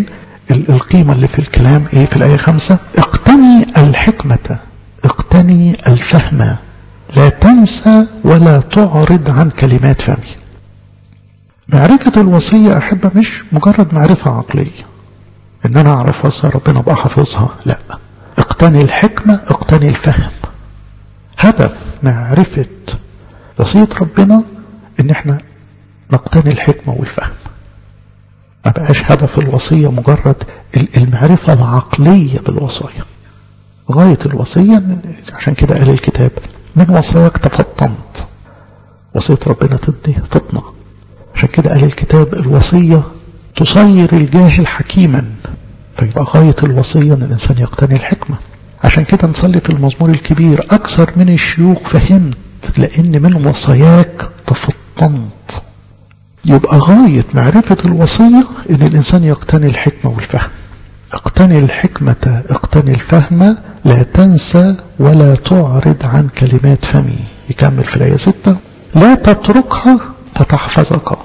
القيمة اللي في الكلام ايه في الآية خمسة اقتني الحكمة اقتني الفهم لا تنسى ولا تعرض عن كلمات فمي معرفة الوصية أحبة مش مجرد معرفة عقلية إن أنا أعرف وصية ربنا أبقى حافظها لا اقتني الحكمة اقتني الفهم هدف معرفة وصية ربنا إن احنا نقتني الحكمة والفهم ما بقاش هدف الوصية مجرد المعرفة العقلية بالوصايا غاية الوصية عشان كده قال الكتاب من وصاياك تفطنت وصية ربنا تدي فطنة عشان كده قال الكتاب الوصية تصير الجاهل حكيما فيبقى غاية الوصية ان الانسان يقتني الحكمة عشان كده نصلي في المزمور الكبير اكثر من الشيوخ فهمت لان من وصاياك تفطنت يبقى غاية معرفة الوصية ان الانسان يقتني الحكمة والفهم اقتني الحكمة اقتني الفهم لا تنسى ولا تعرض عن كلمات فمي يكمل في الآية ستة لا تتركها فتحفظك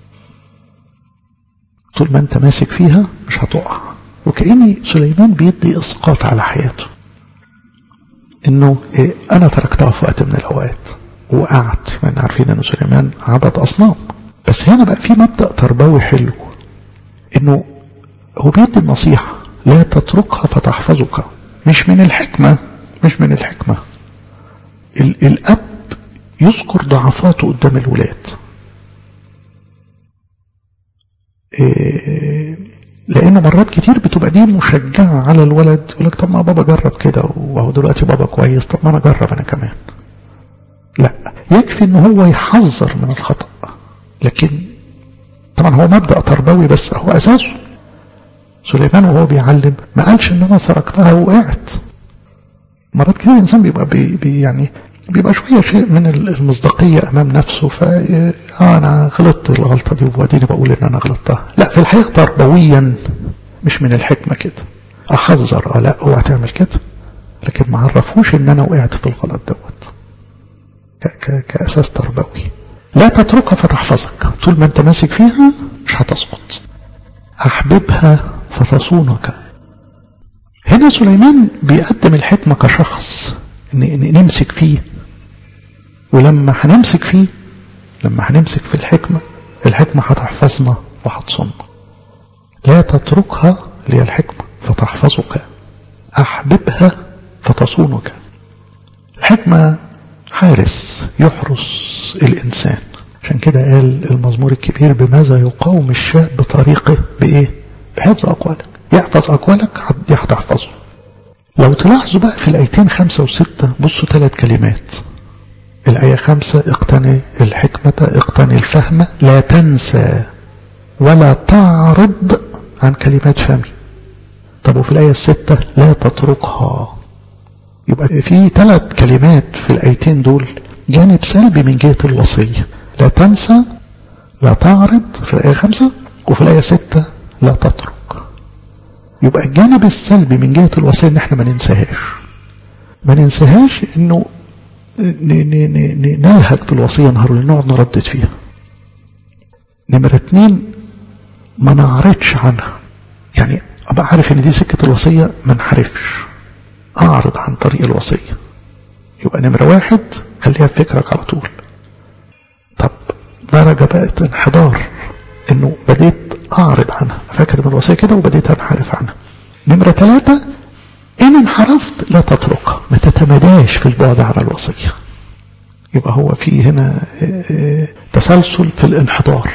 طول ما انت ماسك فيها مش هتقع وكأني سليمان بيدي إسقاط على حياته انه إيه انا تركتها في وقت من الاوقات وقعت لان عارفين ان سليمان عبد اصنام بس هنا بقى في مبدأ تربوي حلو انه هو بيدي النصيحة لا تتركها فتحفظك مش من الحكمة مش من الحكمة ال الأب يذكر ضعفاته قدام الولاد إيه لأن مرات كتير بتبقى دي مشجعة على الولد يقول لك طب ما بابا جرب كده وهو دلوقتي بابا كويس طب ما أنا أجرب أنا كمان لا يكفي إن هو يحذر من الخطأ لكن طبعا هو مبدأ تربوي بس هو أساسه سليمان وهو بيعلم ما قالش ان انا تركتها وقعت مرات كده الانسان بيبقى بي بي يعني بيبقى شوية شيء من المصداقية امام نفسه ف اه انا غلطت الغلطة دي وبعدين بقول ان انا غلطتها لا في الحقيقة تربويا مش من الحكمة كده احذر اه لا اوعى تعمل كده لكن ما عرفوش ان انا وقعت في الغلط دوت كاساس تربوي لا تتركها فتحفظك طول ما انت ماسك فيها مش هتسقط احببها فتصونك هنا سليمان بيقدم الحكمة كشخص نمسك فيه ولما هنمسك فيه لما هنمسك في الحكمة الحكمة هتحفظنا وهتصنا لا تتركها اللي هي الحكمة فتحفظك أحببها فتصونك الحكمة حارس يحرس الإنسان عشان كده قال المزمور الكبير بماذا يقاوم الشاب بطريقه بإيه بحفظ أقوالك يحفظ أقوالك دي هتحفظه لو تلاحظوا بقى في الآيتين خمسة وستة بصوا ثلاث كلمات الآية خمسة اقتني الحكمة اقتني الفهم لا تنسى ولا تعرض عن كلمات فمي طب وفي الآية الستة لا تتركها يبقى في ثلاث كلمات في الآيتين دول جانب سلبي من جهة الوصية لا تنسى لا تعرض في الآية خمسة وفي الآية ستة لا تترك يبقى الجانب السلبي من جهة الوصية ان احنا ما ننساهاش ما ننساهاش انه نلهج في الوصية نهار نقعد نردد فيها نمرة اتنين ما نعرضش عنها يعني ابقى عارف ان دي سكة الوصية ما نحرفش اعرض عن طريق الوصية يبقى نمرة واحد خليها في فكرك على طول طب درجة بقت انحدار انه بديت اعرض عنها فاكر ان الوصية كده وبديت انحرف عنها نمرة ثلاثة ان انحرفت لا تتركها ما تتمداش في البعد عن الوصية يبقى هو في هنا تسلسل في الانحدار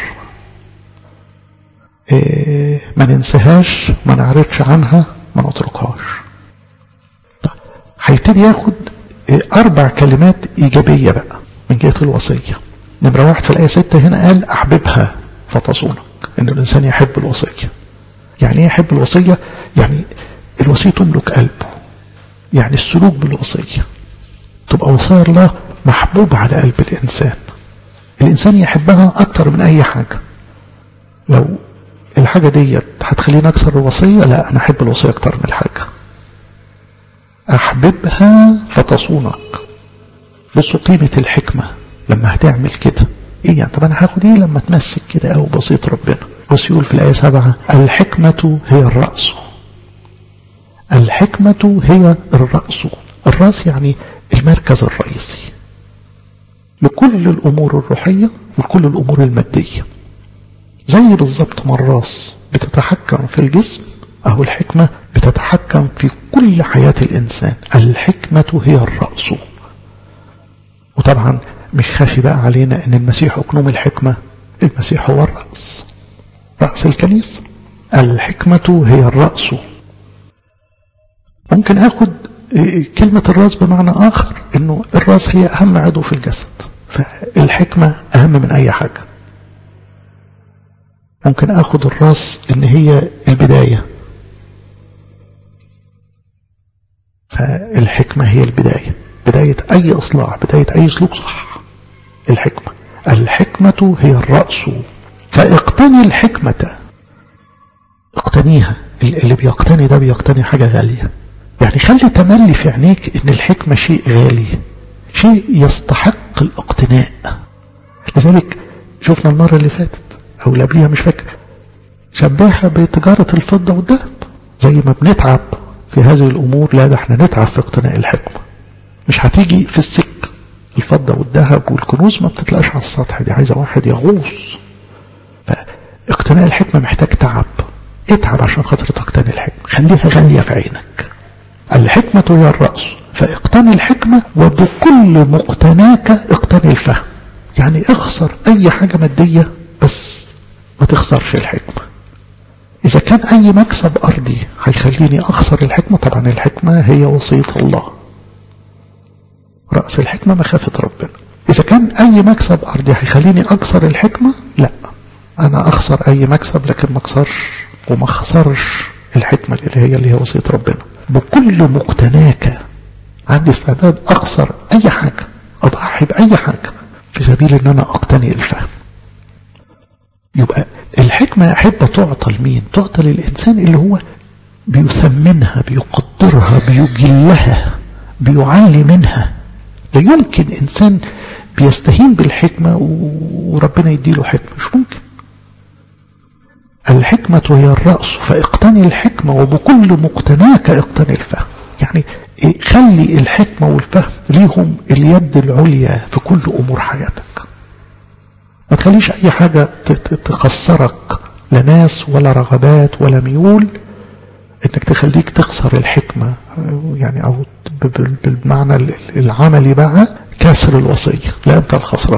ما ننساهاش ما نعرضش عنها ما نتركهاش طيب هيبتدي ياخد اربع كلمات ايجابية بقى من جهة الوصية نمرة واحد في الآية ستة هنا قال أحببها فتصونك إن الإنسان يحب الوصية يعني إيه يحب الوصية يعني الوصية تملك قلبه يعني السلوك بالوصية تبقى وصايا الله محبوبة على قلب الإنسان الإنسان يحبها أكتر من أي حاجة لو الحاجة ديت هتخليني أكسر الوصية لا أنا أحب الوصية أكتر من الحاجة أحببها فتصونك بصوا قيمة الحكمة لما هتعمل كده ايه يعني طب انا هاخد ايه لما تمسك كده او بسيط ربنا بص يقول في الآية سبعة الحكمة هي الرأس الحكمة هي الرأس الرأس يعني المركز الرئيسي لكل الأمور الروحية وكل الأمور المادية زي بالظبط ما الراس بتتحكم في الجسم أهو الحكمة بتتحكم في كل حياة الإنسان الحكمة هي الرأس وطبعا مش خافي بقى علينا ان المسيح اكنوم الحكمة المسيح هو الرأس رأس الكنيسة الحكمة هي الرأس ممكن اخد كلمة الرأس بمعنى اخر انه الرأس هي اهم عضو في الجسد فالحكمة اهم من اي حاجة ممكن اخد الرأس ان هي البداية فالحكمة هي البداية بداية أي إصلاح بداية أي سلوك صح الحكمة الحكمة هي الرأس فاقتني الحكمة اقتنيها اللي بيقتني ده بيقتني حاجة غالية يعني خلي تملي في عينيك ان الحكمة شيء غالي شيء يستحق الاقتناء لذلك شفنا المرة اللي فاتت او اللي قبليها مش فاكر شبهها بتجارة الفضة والذهب زي ما بنتعب في هذه الامور لا ده احنا نتعب في اقتناء الحكمة مش هتيجي في السك الفضة والذهب والكنوز ما بتتلاقاش على السطح دي عايزة واحد يغوص فاقتناء الحكمة محتاج تعب اتعب عشان خاطر تقتني الحكمة خليها غالية في عينك الحكمة هي الرأس فاقتني الحكمة وبكل مقتناك اقتني الفهم يعني اخسر اي حاجة مادية بس ما تخسرش الحكمة إذا كان أي مكسب أرضي هيخليني أخسر الحكمة طبعا الحكمة هي وصية الله رأس الحكمة مخافة ربنا إذا كان أي مكسب أرضي هيخليني أكسر الحكمة لا أنا أخسر أي مكسب لكن ما أكسرش وما أخسرش الحكمة اللي هي اللي هي وصية ربنا بكل مقتناك عندي استعداد أخسر أي حاجة أضحي بأي حاجة في سبيل أن أنا أقتني الفهم يبقى الحكمة يا أحبة تعطى لمين تعطى للإنسان اللي هو بيثمنها بيقدرها بيجلها بيعلي منها لا يمكن إنسان بيستهين بالحكمة وربنا يديله حكمة مش ممكن الحكمة هي الرأس فاقتني الحكمة وبكل مقتناك اقتني الفهم يعني خلي الحكمة والفهم ليهم اليد العليا في كل أمور حياتك ما تخليش أي حاجة تخسرك لا ناس ولا رغبات ولا ميول انك تخليك تخسر الحكمة يعني او بالمعنى العملي بقى كسر الوصية لا انت الخسران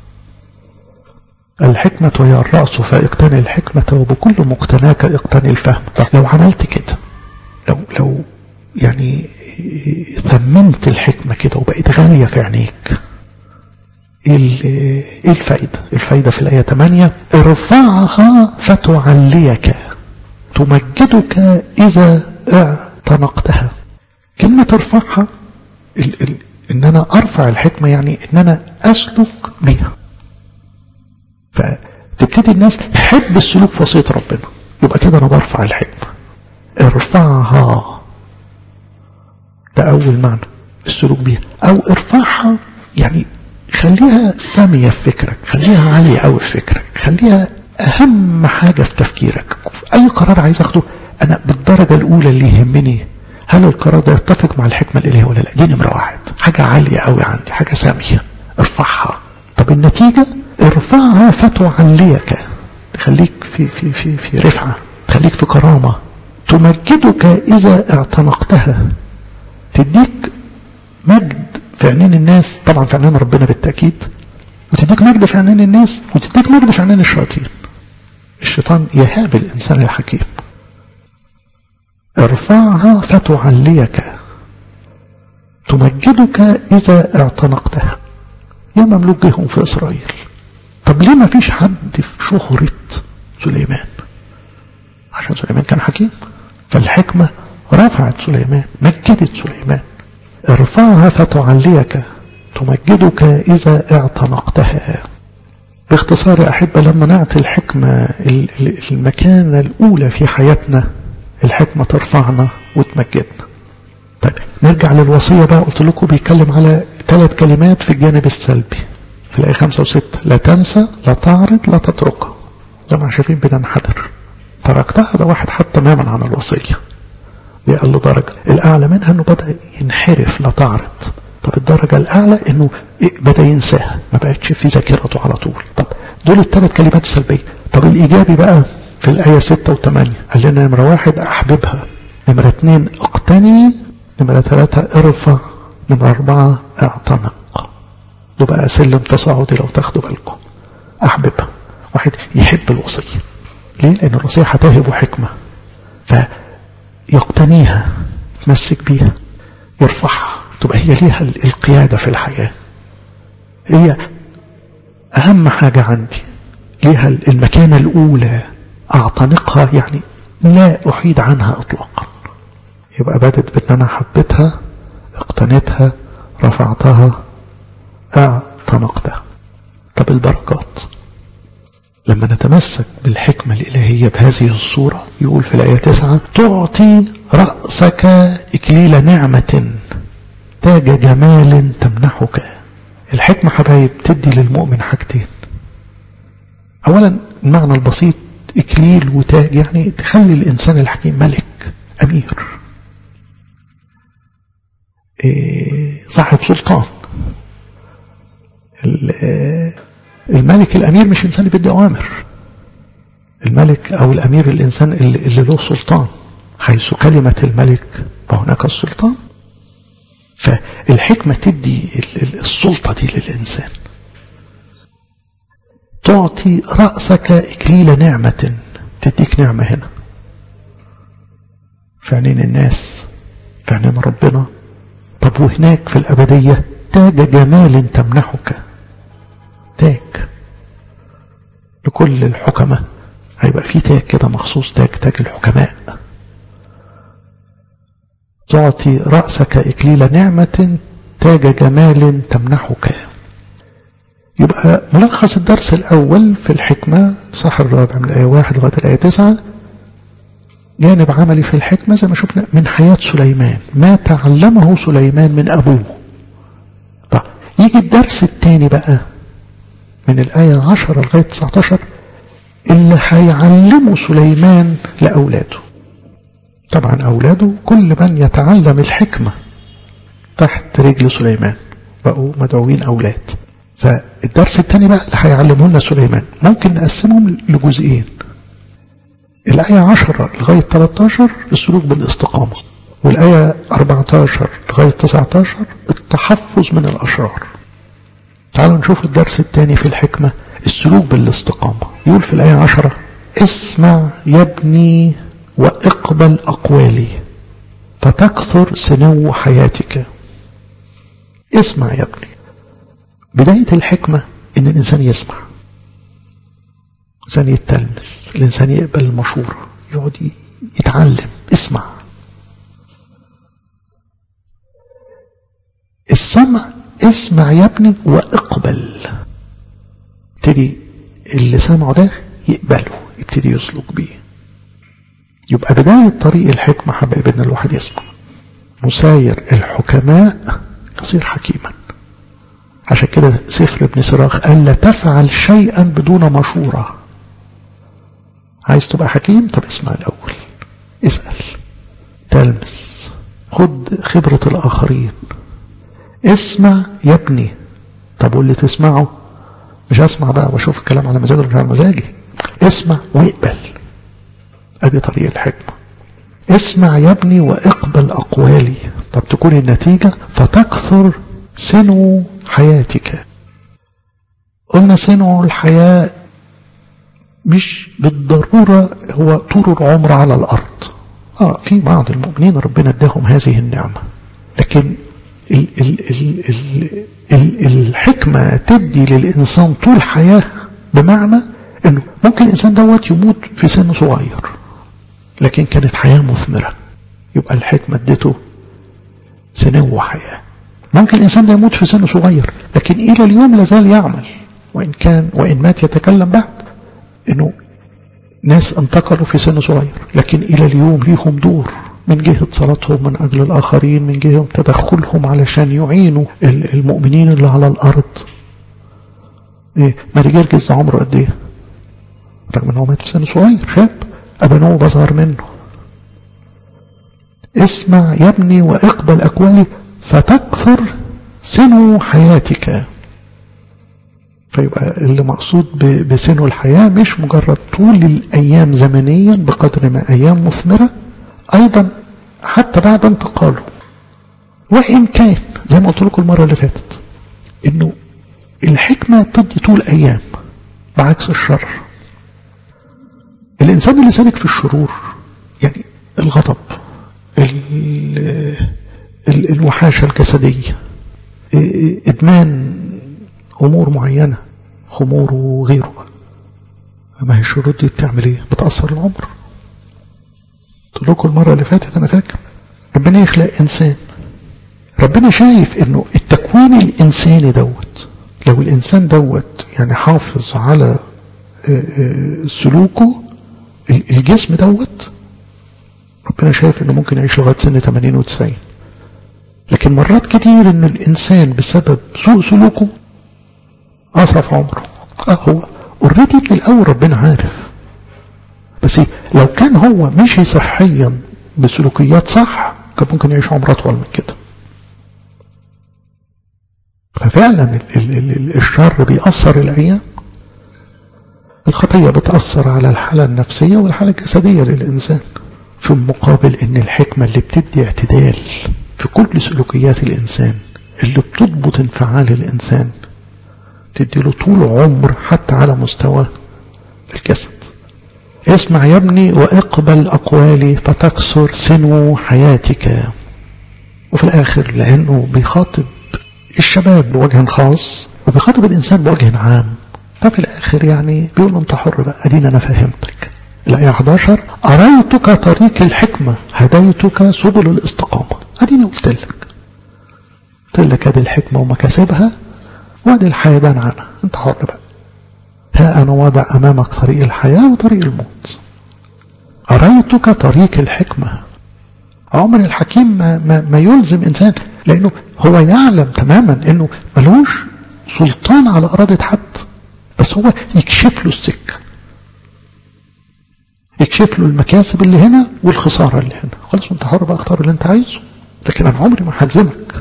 الحكمة هي الرأس فاقتني الحكمة وبكل مقتناك اقتني الفهم طب لو عملت كده لو لو يعني ثمنت الحكمة كده وبقت غالية في عينيك ايه الفايدة الفايدة في الآية 8 ارفعها فتعليك تمجدك إذا اعتنقتها كلمة ارفعها ال ال ان انا ارفع الحكمة يعني ان انا اسلك بها فتبتدي الناس تحب السلوك في وصية ربنا يبقى كده انا برفع الحكمة ارفعها ده اول معنى السلوك بيها او ارفعها يعني خليها سامية في فكرك خليها عالية قوي في فكرك خليها اهم حاجة في تفكيرك في اي قرار عايز اخده انا بالدرجة الاولى اللي يهمني هل القرار ده يتفق مع الحكمة الالهية ولا لا دي نمرة واحد حاجة عالية قوي عندي حاجة سامية ارفعها طب النتيجة ارفعها فتعليك تخليك في, في, في, في رفعة تخليك في كرامة تمجدك إذا اعتنقتها تديك مجد في عينين الناس طبعا في عينين ربنا بالتأكيد وتديك مجد في عينين الناس وتديك مجد في عينين الشياطين الشيطان يهاب الإنسان الحكيم ارفعها فتعليك تمجدك إذا اعتنقتها يا مملوك جيهم في إسرائيل طب ليه ما فيش حد في شهرة سليمان عشان سليمان كان حكيم فالحكمة رفعت سليمان مجدت سليمان ارفعها فتعليك تمجدك إذا اعتنقتها باختصار يا أحبة لما نعطي الحكمة المكانة الأولى في حياتنا الحكمة ترفعنا وتمجدنا طيب نرجع للوصية بقى قلت لكم بيتكلم على ثلاث كلمات في الجانب السلبي في الآية خمسة وستة لا تنسى لا تعرض لا تتركها زي ما شايفين بننحدر تركتها ده واحد حتى تماما عن الوصية دي قال له درجة الأعلى منها أنه بدأ ينحرف لا تعرض طب الدرجة الأعلى أنه بدأ ينساها ما بقتش في ذاكرته على طول طب دول الثلاث كلمات السلبية طب الإيجابي بقى في الآية 6 و 8 قال لنا نمرة واحد أحببها نمرة اثنين اقتني نمرة ثلاثة ارفع نمرة أربعة اعتنق ده بقى سلم تصاعدي لو تاخدوا بالكم أحببها واحد يحب الوصية ليه؟ لأن الوصية هتهب حكمة فيقتنيها يتمسك بيها يرفعها تبقى هي ليها القيادة في الحياة هي أهم حاجة عندي ليها المكانة الأولى أعتنقها يعني لا أحيد عنها إطلاقا يبقى بدت بأن أنا حبيتها اقتنيتها رفعتها اعتنقتها طب البركات لما نتمسك بالحكمة الإلهية بهذه الصورة يقول في الآية 9 تعطي رأسك إكليل نعمة تاج جمال تمنحك الحكمة حبايب تدي للمؤمن حاجتين أولا المعنى البسيط إكليل وتاج يعني تخلي الإنسان الحكيم ملك أمير إيه صاحب سلطان الملك الأمير مش إنسان بيدي أوامر الملك أو الأمير الإنسان اللي, اللي له سلطان حيث كلمة الملك فهناك السلطان فالحكمة تدي السلطة دي للإنسان تعطي رأسك إكليل نعمة تديك نعمة هنا في عينين الناس في عينين ربنا طب وهناك في الأبدية تاج جمال تمنحك تاج لكل الحكماء هيبقى في تاج كده مخصوص تاج تاج الحكماء تعطي رأسك إكليل نعمة تاج جمال تمنحك يبقى ملخص الدرس الأول في الحكمة صح الرابع من الآية واحد لغاية الآية تسعة جانب عملي في الحكمة زي ما شفنا من حياة سليمان ما تعلمه سليمان من أبوه طب يجي الدرس الثاني بقى من الآية 10 لغاية 19 اللي هيعلمه سليمان لأولاده طبعا أولاده كل من يتعلم الحكمة تحت رجل سليمان بقوا مدعوين أولاد فالدرس الثاني بقى اللي هيعلمه لنا سليمان ممكن نقسمهم لجزئين الآية 10 لغاية 13 السلوك بالاستقامة والآية 14 لغاية 19 التحفظ من الأشرار تعالوا نشوف الدرس الثاني في الحكمة السلوك بالاستقامة يقول في الآية 10 اسمع يا ابني واقبل أقوالي فتكثر سنو حياتك اسمع يا ابني بداية الحكمة ان الانسان يسمع الانسان يتلمس الانسان يقبل المشورة يقعد يتعلم اسمع السمع اسمع يا ابني واقبل يبتدي اللي سمعه ده يقبله يبتدي يسلك بيه يبقى بداية طريق الحكمة حبايب ان الواحد يسمع مساير الحكماء يصير حكيما عشان كده سفر ابن سراخ قال لا تفعل شيئا بدون مشورة عايز تبقى حكيم طب اسمع الأول اسأل تلمس خد خبرة الآخرين اسمع يا ابني طب واللي تسمعه مش اسمع بقى واشوف الكلام على مزاجي ولا مش على مزاجي اسمع واقبل ادي طريق الحكمة اسمع يا ابني واقبل اقوالي طب تكون النتيجة فتكثر سنو حياتك قلنا سنو الحياة مش بالضرورة هو طول العمر على الأرض آه في بعض المؤمنين ربنا اداهم هذه النعمة لكن ال ال ال ال ال الحكمة تدي للإنسان طول حياة بمعنى أنه ممكن الإنسان دوت يموت في سن صغير لكن كانت حياة مثمرة يبقى الحكمة ادته سنو حياة ممكن الإنسان ده يموت في سن صغير لكن إلى اليوم لازال يعمل وإن كان وإن مات يتكلم بعد إنه ناس انتقلوا في سن صغير لكن إلى اليوم ليهم دور من جهة صلاتهم من أجل الآخرين من جهة تدخلهم علشان يعينوا المؤمنين اللي على الأرض إيه ماري جرجس عمره قد إيه رغم ان هو مات في سن صغير شاب ابنه بصغر منه اسمع يا ابني واقبل اقوالي فتكثر سنو حياتك فيبقى اللي مقصود بسنو الحياة مش مجرد طول الأيام زمنيا بقدر ما أيام مثمرة أيضا حتى بعد انتقاله وإن كان زي ما قلت لكم المرة اللي فاتت إنه الحكمة تدي طول أيام بعكس الشر الإنسان اللي سالك في الشرور يعني الغضب الوحاشة الجسدية إدمان أمور معينة خمور وغيره ما هي الشروط دي بتعمل ايه بتأثر العمر قلت لكم المرة اللي فاتت أنا فاكر ربنا يخلق إنسان ربنا شايف إنه التكوين الإنساني دوت لو الإنسان دوت يعني حافظ على سلوكه الجسم دوت ربنا شايف إنه ممكن يعيش لغاية سن 80 و90 لكن مرات كتير إن الإنسان بسبب سوء سلوكه أصرف عمره آه هو اوريدي من الأول ربنا عارف بس لو كان هو مشي صحيا بسلوكيات صح كان ممكن يعيش عمر أطول من كده ففعلا الشر بيأثر الأيام الخطية بتأثر على الحالة النفسية والحالة الجسدية للإنسان في المقابل إن الحكمة اللي بتدي اعتدال في كل سلوكيات الإنسان اللي بتضبط انفعال الإنسان تدي له طول عمر حتى على مستوى الجسد اسمع يا ابني واقبل أقوالي فتكسر سنو حياتك وفي الآخر لأنه بيخاطب الشباب بوجه خاص وبيخاطب الإنسان بوجه عام ففي الآخر يعني بيقول له أنت حر بقى أدينا أنا فهمتك الآية 11 أريتك طريق الحكمة هديتك سبل الاستقامة أديني قلت لك قلت لك هذه الحكمة ومكاسبها وادي الحياة دان عنها انت حر بقى ها أنا واضع أمامك طريق الحياة وطريق الموت أريتك طريق الحكمة عمر الحكيم ما, ما, ما يلزم إنسان لأنه هو يعلم تماما أنه ملوش سلطان على إرادة حد بس هو يكشف له السكة يكشف له المكاسب اللي هنا والخسارة اللي هنا خلاص انت حر بقى اختار اللي انت عايزه لكن انا عمري ما هلزمك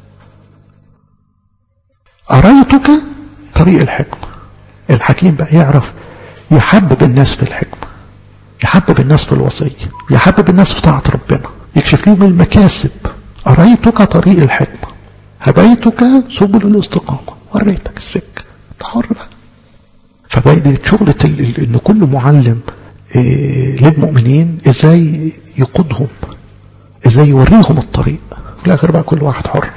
أريتك طريق الحكمة الحكيم بقى يعرف يحبب الناس في الحكمة يحبب الناس في الوصية يحبب الناس في طاعة ربنا يكشف لهم المكاسب أريتك طريق الحكمة هديتك سبل الاستقامة وريتك السكة حر بقى فبقت شغلة ان كل معلم للمؤمنين ازاي يقودهم ازاي يوريهم الطريق في الاخر بقى كل واحد حر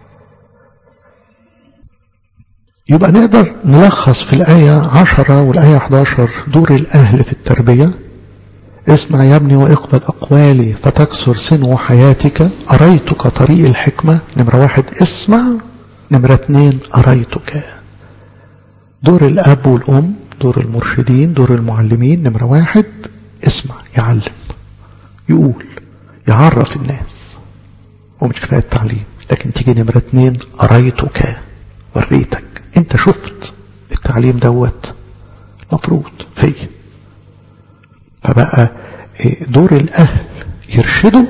يبقى نقدر نلخص في الآية عشرة والآية 11 دور الأهل في التربية اسمع يا ابني واقبل أقوالي فتكسر سنو حياتك أريتك طريق الحكمة نمرة واحد اسمع نمرة اتنين أريتك دور الأب والأم دور المرشدين دور المعلمين نمرة واحد اسمع يعلم يقول يعرف الناس ومش كفاية التعليم لكن تيجي نمرة اتنين أريتك وريتك انت شفت التعليم دوت مفروض فيه فبقى دور الأهل يرشدوا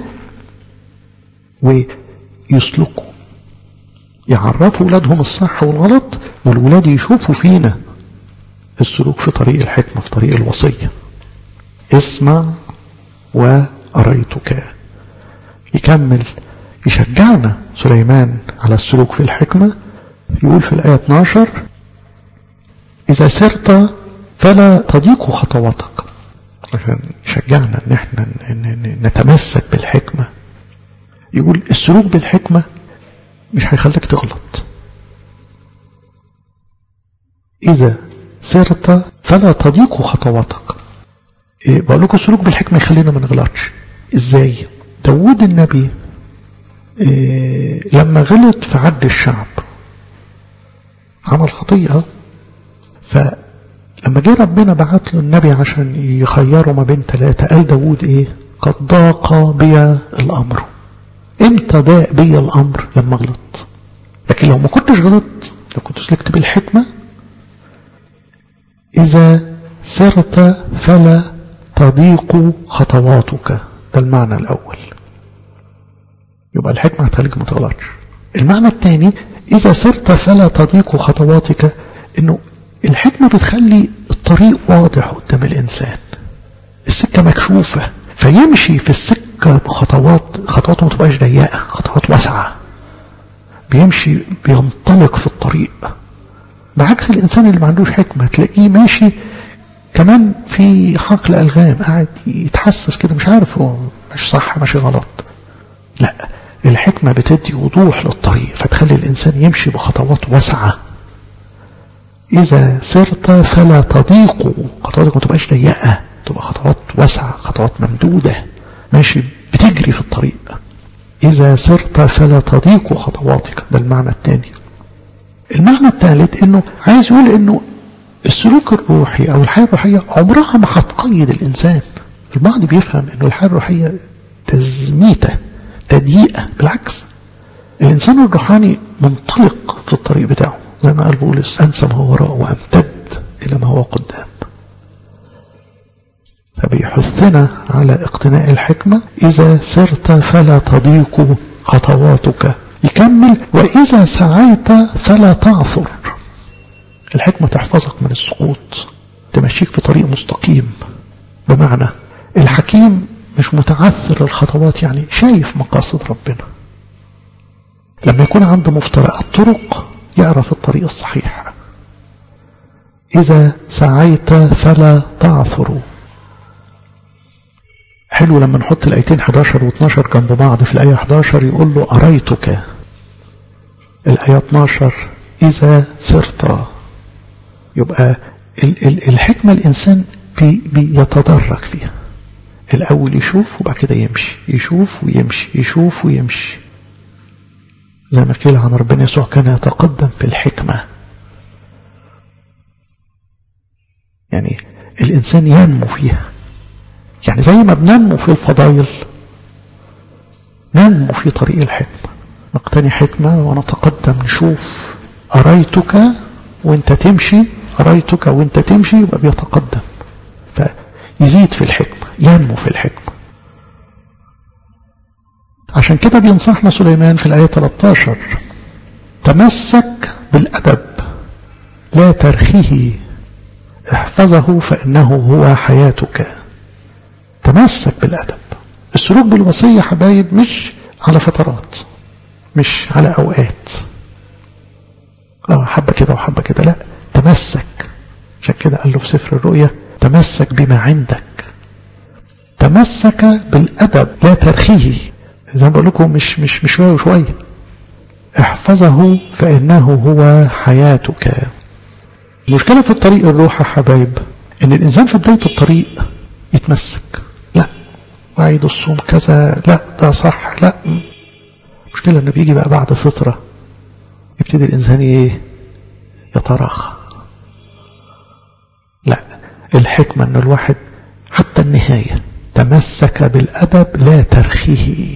ويسلكوا يعرفوا أولادهم الصح والغلط والولاد يشوفوا فينا السلوك في طريق الحكمة في طريق الوصية اسمع وأريتك يكمل يشجعنا سليمان على السلوك في الحكمة يقول في الآية 12 إذا سرت فلا تضيق خطواتك عشان يشجعنا ان احنا نتمسك بالحكمة يقول السلوك بالحكمة مش هيخليك تغلط إذا سرت فلا تضيق خطواتك إيه بقول لكم السلوك بالحكمة يخلينا ما نغلطش ازاي داود النبي إيه لما غلط في عد الشعب عمل خطيئة فلما جه ربنا بعت له النبي عشان يخيره ما بين ثلاثة قال داود ايه قد ضاق بي الأمر امتى ضاق بي الأمر لما غلط لكن لو ما كنتش غلط لو كنت سلكت بالحكمة إذا سرت فلا تضيق خطواتك ده المعنى الأول يبقى الحكمة هتخليك ما تغلطش المعنى الثاني إذا سرت فلا تضيق خطواتك إنه الحكمة بتخلي الطريق واضح قدام الإنسان السكة مكشوفة فيمشي في السكة بخطوات خطواته ما تبقاش ضيقة خطوات واسعة بيمشي بينطلق في الطريق بعكس الإنسان اللي ما عندوش حكمة تلاقيه ماشي كمان في حقل ألغام قاعد يتحسس كده مش عارف هو مش صح ماشي غلط لا الحكمة بتدي وضوح للطريق فتخلي الإنسان يمشي بخطوات واسعة إذا سرت فلا تضيق خطواتك ما تبقاش ضيقة تبقى خطوات واسعة خطوات ممدودة ماشي بتجري في الطريق إذا سرت فلا تضيق خطواتك ده المعنى الثاني المعنى الثالث انه عايز يقول انه السلوك الروحي او الحياة الروحية عمرها ما هتقيد الانسان البعض بيفهم انه الحياة الروحية تزميتة تضييقة بالعكس الانسان الروحاني منطلق في الطريق بتاعه زي ما قال بولس انسى ما هو وراء وامتد الى ما هو قدام فبيحثنا على اقتناء الحكمة إذا سرت فلا تضيق خطواتك يكمل وإذا سعيت فلا تعثر الحكمة تحفظك من السقوط تمشيك في طريق مستقيم بمعنى الحكيم مش متعثر الخطوات يعني شايف مقاصد ربنا لما يكون عنده مفترقات طرق يعرف الطريق الصحيح إذا سعيت فلا تعثر حلو لما نحط الآيتين 11 و12 جنب بعض في الآية 11 يقول له أريتك الآية 12 إذا سرت يبقى ال ال الحكمة الإنسان بي بيتدرج فيها الأول يشوف وبعد كده يمشي يشوف ويمشي يشوف ويمشي زي ما قيل عن ربنا يسوع كان يتقدم في الحكمة يعني الإنسان ينمو فيها يعني زي ما بننمو في الفضائل ننمو في طريق الحكمة نقتني حكمة ونتقدم نشوف أريتك وانت تمشي أريتك وانت تمشي يبقى بيتقدم فيزيد في الحكمة ينمو في الحكمة عشان كده بينصحنا سليمان في الآية 13 تمسك بالأدب لا ترخيه احفظه فإنه هو حياتك تمسك بالأدب السلوك بالوصية حبايب مش على فترات مش على أوقات اه حبة كده وحبة كده لا تمسك عشان كده قال له في سفر الرؤيا تمسك بما عندك تمسك بالأدب لا ترخيه زي ما بقول لكم مش مش مش شوية وشوية احفظه فإنه هو حياتك المشكلة في الطريق الروح يا حبايب ان الانسان في بداية الطريق يتمسك لا وعيد الصوم كذا لا ده صح لا المشكلة انه بيجي بقى بعد فترة يبتدي الانسان ايه يتراخى لا الحكمة ان الواحد حتى النهاية تمسك بالأدب لا ترخيه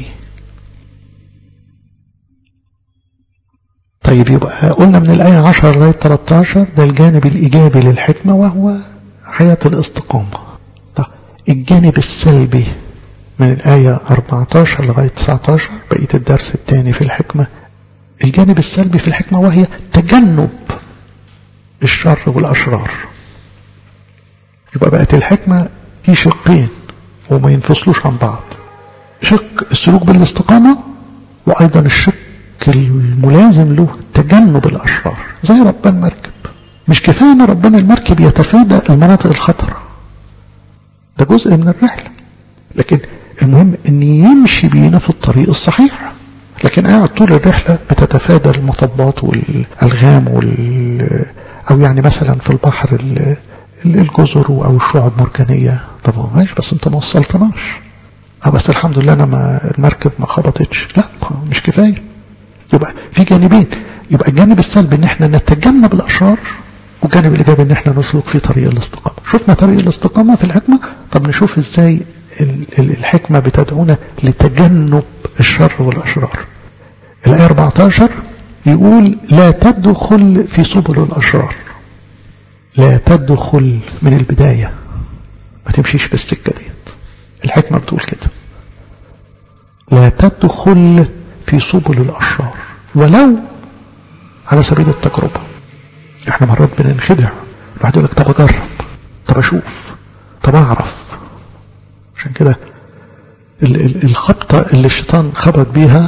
طيب يبقى قلنا من الآية 10 لغاية 13 ده الجانب الإيجابي للحكمة وهو حياة الاستقامة طيب الجانب السلبي من الآية 14 لغاية 19 بقية الدرس الثاني في الحكمة الجانب السلبي في الحكمة وهي تجنب الشر والأشرار يبقى بقت الحكمة في شقين وما ينفصلوش عن بعض شق السلوك بالاستقامة وأيضا الشق الملازم له تجنب الأشرار زي ربنا المركب مش كفاية أن ربنا المركب يتفادى المناطق الخطرة ده جزء من الرحلة لكن المهم أن يمشي بينا في الطريق الصحيح لكن قاعد طول الرحلة بتتفادى المطبات والألغام وال أو يعني مثلا في البحر الجزر أو الشعب مرجانية طب هو ماشي بس أنت ما وصلتناش اه بس الحمد لله أنا ما المركب ما خبطتش لا مش كفاية يبقى في جانبين يبقى الجانب السلبي ان احنا نتجنب الاشرار والجانب الايجابي ان احنا نسلك في طريق الاستقامه شفنا طريق الاستقامه في الحكمه طب نشوف ازاي الحكمه بتدعونا لتجنب الشر والاشرار الايه 14 يقول لا تدخل في سبل الاشرار لا تدخل من البداية ما تمشيش في السكة ديت الحكمة بتقول كده لا تدخل في سبل الأشرار ولو على سبيل التجربة احنا مرات بننخدع الواحد يقول لك طب اجرب طب اشوف طب اعرف عشان كده الخبطة اللي الشيطان خبط بيها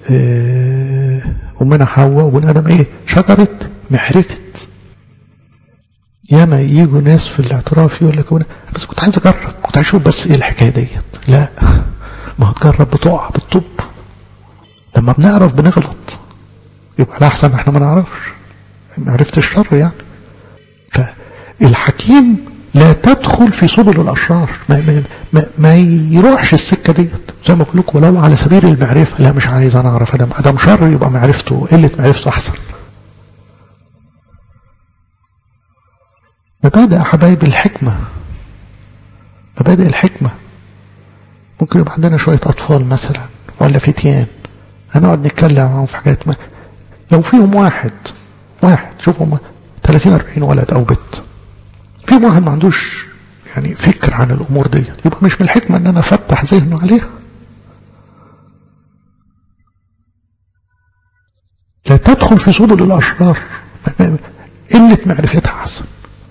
أمنا حواء وبن آدم إيه شجرة محرفة ياما يجوا ناس في الاعتراف يقول لك بس كنت عايز أجرب كنت عايز أشوف بس إيه الحكاية ديت لا ما هتجرب بتقع بالطب لما بنعرف بنغلط يبقى الأحسن إحنا ما نعرفش معرفة الشر يعني فالحكيم لا تدخل في سبل الأشرار ما, ما, ما, ما يروحش السكة ديت زي ما بقول لكم ولو على سبيل المعرفة لا مش عايز أنا أعرف أدم أدم شر يبقى معرفته قلة معرفته أحسن مبادئ حبايب الحكمة مبادئ الحكمة ممكن يبقى عندنا شوية أطفال مثلا ولا فتيان هنقعد نتكلم معاهم في حاجات ما لو فيهم واحد واحد شوفوا 30 40 ولد أو بنت في واحد ما عندوش يعني فكر عن الأمور دي يبقى مش من الحكمة أن أنا أفتح ذهنه عليها لا تدخل في سبل الأشرار قلة معرفتها حسن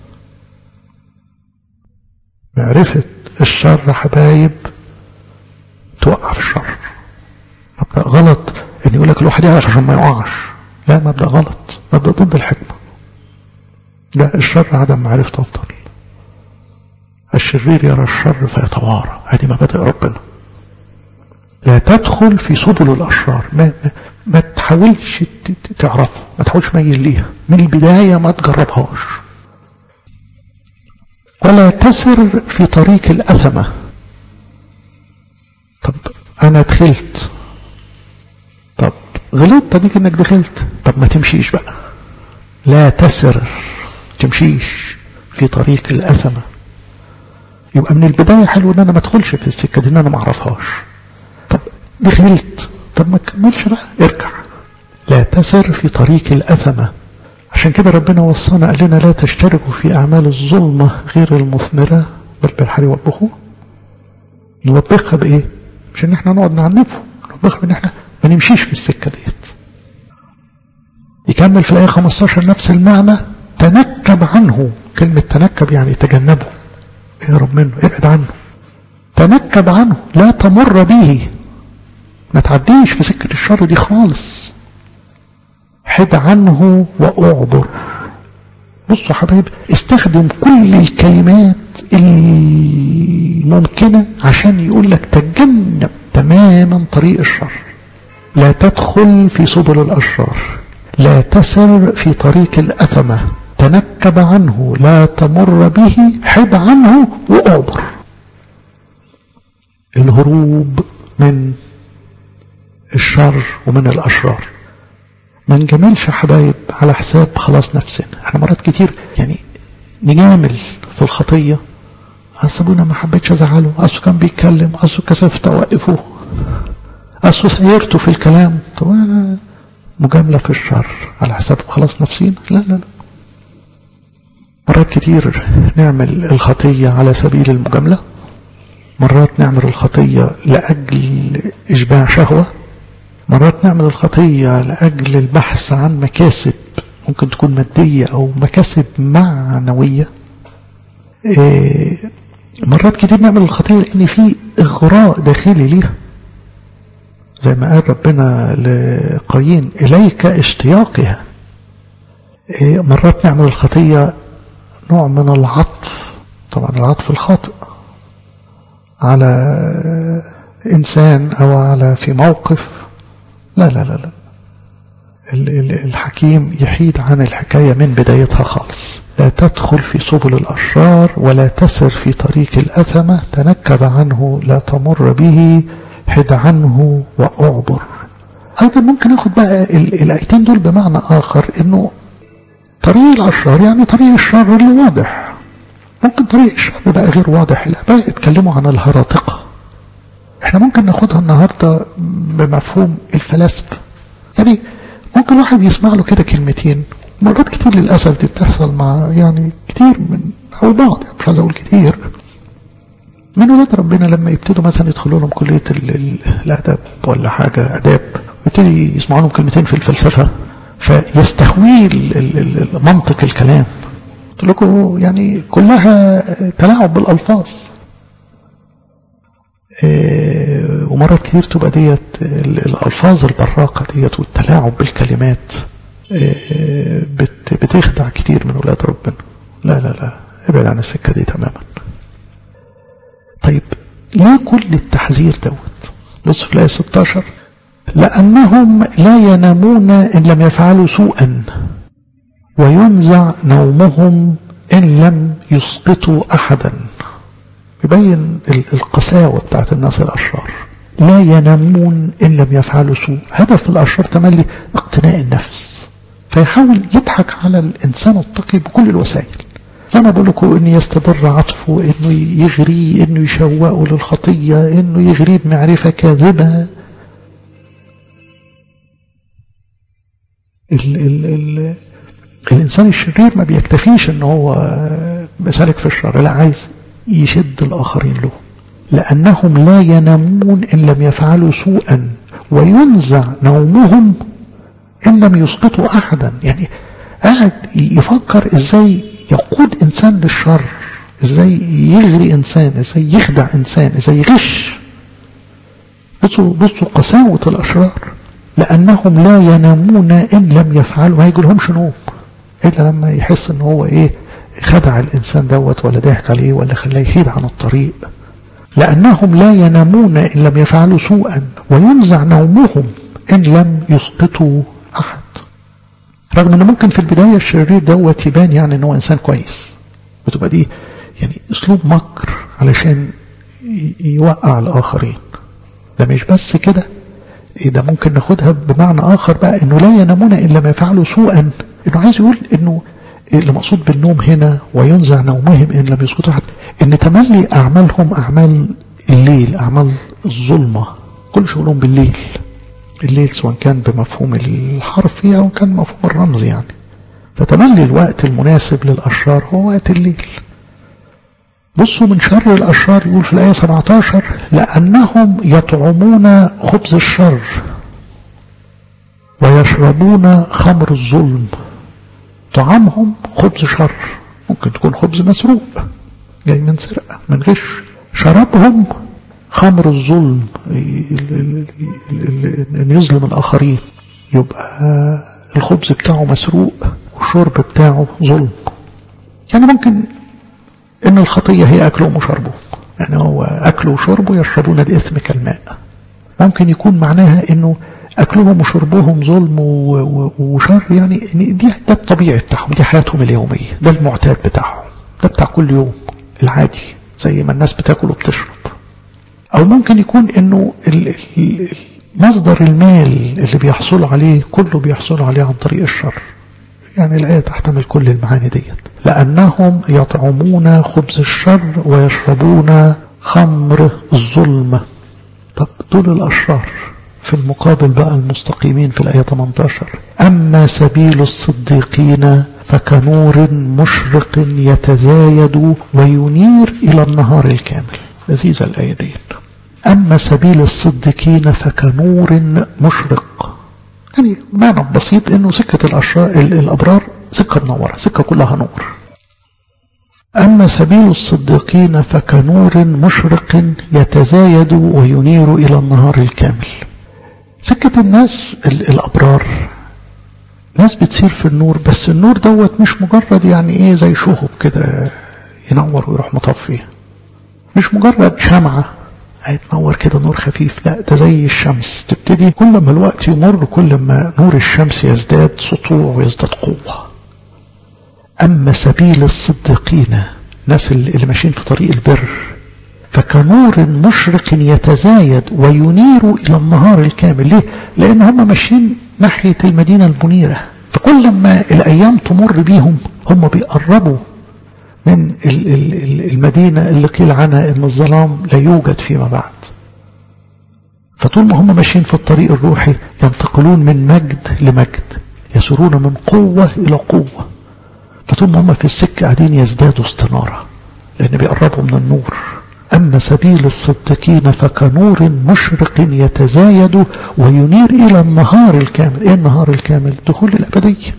معرفة الشر حبايب توقع في الشر مبدأ غلط ان يقول لك الواحد يعرف عشان ما يقعش لا مبدأ غلط مبدأ ضد الحكمة لا الشر عدم معرفته أفضل الشرير يرى الشر فيتوارى هذه مبادئ ربنا لا تدخل في سبل الأشرار ما, ما, ما تحاولش تعرفه ما تحاولش ميل ليها من البداية ما تجربهاش ولا تسر في طريق الأثمة طب أنا دخلت طب غلطت اديك انك دخلت طب ما تمشيش بقى لا تسر تمشيش في طريق الأثمة يبقى من البداية حلو ان انا ما ادخلش في السكة دي ان انا ما اعرفهاش طب دخلت طب ما تكملش بقى ارجع لا تسر في طريق الأثمة عشان كده ربنا وصانا قال لنا لا تشتركوا في أعمال الظلمة غير المثمرة بل بالحري والبخور نوبخها بإيه؟ مش إن إحنا نقعد نعنفه نوبخها بإن إحنا ما نمشيش في السكة ديت يكمل في الآية 15 نفس المعنى تنكب عنه كلمة تنكب يعني تجنبه اهرب منه ابعد عنه تنكب عنه لا تمر به ما تعديش في سكة الشر دي خالص حد عنه وأعبر بصوا حبايب استخدم كل الكلمات الممكنة عشان يقول لك تجنب تماما طريق الشر لا تدخل في سبل الأشرار لا تسر في طريق الأثمة تنكب عنه لا تمر به حد عنه وأعبر الهروب من الشر ومن الأشرار ما نجاملش حبايب على حساب خلاص نفسنا احنا مرات كتير يعني نجامل في الخطية أصل أبونا ما حبيتش أزعله أصله كان بيتكلم أصله كسفت أوقفه أصله سيرته في الكلام طب أنا مجاملة في الشر على حساب خلاص نفسينا لا لا لا مرات كتير نعمل الخطية على سبيل المجاملة مرات نعمل الخطية لأجل إشباع شهوة مرات نعمل الخطية لأجل البحث عن مكاسب ممكن تكون مادية أو مكاسب معنوية إيه مرات كتير نعمل الخطية لأن في إغراء داخلي ليها زي ما قال ربنا لقايين إليك اشتياقها إيه مرات نعمل الخطية نوع من العطف طبعا العطف الخاطئ على إنسان أو على في موقف لا لا لا لا الحكيم يحيد عن الحكاية من بدايتها خالص لا تدخل في سبل الأشرار ولا تسر في طريق الأثمة تنكب عنه لا تمر به حد عنه وأعبر أيضا ممكن ياخد بقى الآيتين دول بمعنى آخر إنه طريق الأشرار يعني طريق الشر اللي واضح ممكن طريق الشر بقى غير واضح الآباء اتكلموا عن الهراطقة احنا ممكن ناخدها النهاردة بمفهوم الفلاسفة يعني ممكن واحد يسمع له كده كلمتين مرات كتير للأسف دي بتحصل مع يعني كتير من أو البعض يعني مش عايز أقول كتير من ولاد ربنا لما يبتدوا مثلا يدخلوا لهم كلية الأدب ولا حاجة آداب ويبتدي يسمعوا لهم كلمتين في الفلسفة فيستهوي منطق الكلام قلت لكم يعني كلها تلاعب بالألفاظ إيه ومرات كتير تبقى ديت الألفاظ البراقة ديت والتلاعب بالكلمات إيه بتخدع كتير من ولاد ربنا لا لا لا ابعد عن السكة دي تماما طيب ليه كل التحذير دوت بص في الآية 16 لأنهم لا ينامون إن لم يفعلوا سوءا وينزع نومهم إن لم يسقطوا أحدا يبين القساوة بتاعت الناس الأشرار لا ينامون إن لم يفعلوا سوء هدف الأشرار تملي اقتناء النفس فيحاول يضحك على الإنسان التقي بكل الوسائل زي ما بقول لكم انه يستضر عطفه انه يغريه انه يشوقه للخطية انه يغريه بمعرفة كاذبة ال ال ال الانسان الشرير ما بيكتفيش ان هو بسالك في الشر لا عايز يشد الاخرين له لانهم لا ينامون ان لم يفعلوا سوءا وينزع نومهم ان لم يسقطوا احدا يعني قاعد يفكر ازاي يقود إنسان للشر إزاي يغري إنسان إزاي يخدع إنسان إزاي يغش بصوا, بصوا قساوة الأشرار لأنهم لا ينامون إن لم يفعلوا ما يجيلهمش نوم إلا لما يحس إن هو إيه خدع الإنسان دوت ولا ضحك عليه ولا خلاه يحيد عن الطريق لأنهم لا ينامون إن لم يفعلوا سوءا وينزع نومهم إن لم يسقطوا أحد رغم ان ممكن في البداية الشرير دوت يبان يعني ان هو انسان كويس بتبقى دي يعني اسلوب مكر علشان يوقع الاخرين ده مش بس كده ده ممكن ناخدها بمعنى اخر بقى انه لا ينامون ان لم يفعلوا سوءا انه عايز يقول انه اللي مقصود بالنوم هنا وينزع نومهم ان لم يسقطوا احد ان تملي اعمالهم اعمال الليل اعمال الظلمه كل شغلهم بالليل الليل سواء كان بمفهوم الحرفي أو كان مفهوم الرمز يعني فتملي الوقت المناسب للأشرار هو وقت الليل بصوا من شر الأشرار يقول في الآية 17 لأنهم يطعمون خبز الشر ويشربون خمر الظلم طعامهم خبز شر ممكن تكون خبز مسروق جاي من سرقة من غش شرابهم خمر الظلم ان يظلم الاخرين يبقى الخبز بتاعه مسروق والشرب بتاعه ظلم يعني ممكن ان الخطية هي اكلهم وشربهم يعني هو اكله وشربه يشربون الاثم كالماء ممكن يكون معناها انه اكلهم وشربهم ظلم وشر يعني دي ده الطبيعي بتاعهم دي حياتهم اليومية ده المعتاد بتاعهم ده بتاع كل يوم العادي زي ما الناس بتاكل وبتشرب أو ممكن يكون أنه مصدر المال اللي بيحصلوا عليه كله بيحصلوا عليه عن طريق الشر يعني الآية تحتمل كل المعاني ديت لأنهم يطعمون خبز الشر ويشربون خمر الظلم طب دول الأشرار في المقابل بقى المستقيمين في الآية 18 أما سبيل الصديقين فكنور مشرق يتزايد وينير إلى النهار الكامل لذيذة الآية دي أما سبيل الصديقين فكنور مشرق يعني معنى بسيط أنه سكة الأشرار الأبرار سكة منورة سكة كلها نور أما سبيل الصديقين فكنور مشرق يتزايد وينير إلى النهار الكامل سكة الناس الأبرار ناس بتسير في النور بس النور دوت مش مجرد يعني ايه زي شهب كده ينور ويروح مطفي مش مجرد شمعة هيتنور كده نور خفيف لا ده زي الشمس تبتدي كل ما الوقت يمر كل ما نور الشمس يزداد سطوع ويزداد قوة أما سبيل الصديقين الناس اللي ماشيين في طريق البر فكنور مشرق يتزايد وينير إلى النهار الكامل ليه؟ لأن هم ماشيين ناحية المدينة المنيرة فكل ما الأيام تمر بيهم هم بيقربوا من المدينة اللي قيل عنها ان الظلام لا يوجد فيما بعد فطول ما هم ماشيين في الطريق الروحي ينتقلون من مجد لمجد يسيرون من قوة إلى قوة فطول ما هم في السكة قاعدين يزدادوا استنارة لأن بيقربوا من النور أما سبيل الصديقين فكنور مشرق يتزايد وينير إلى النهار الكامل إيه النهار الكامل دخول الأبدية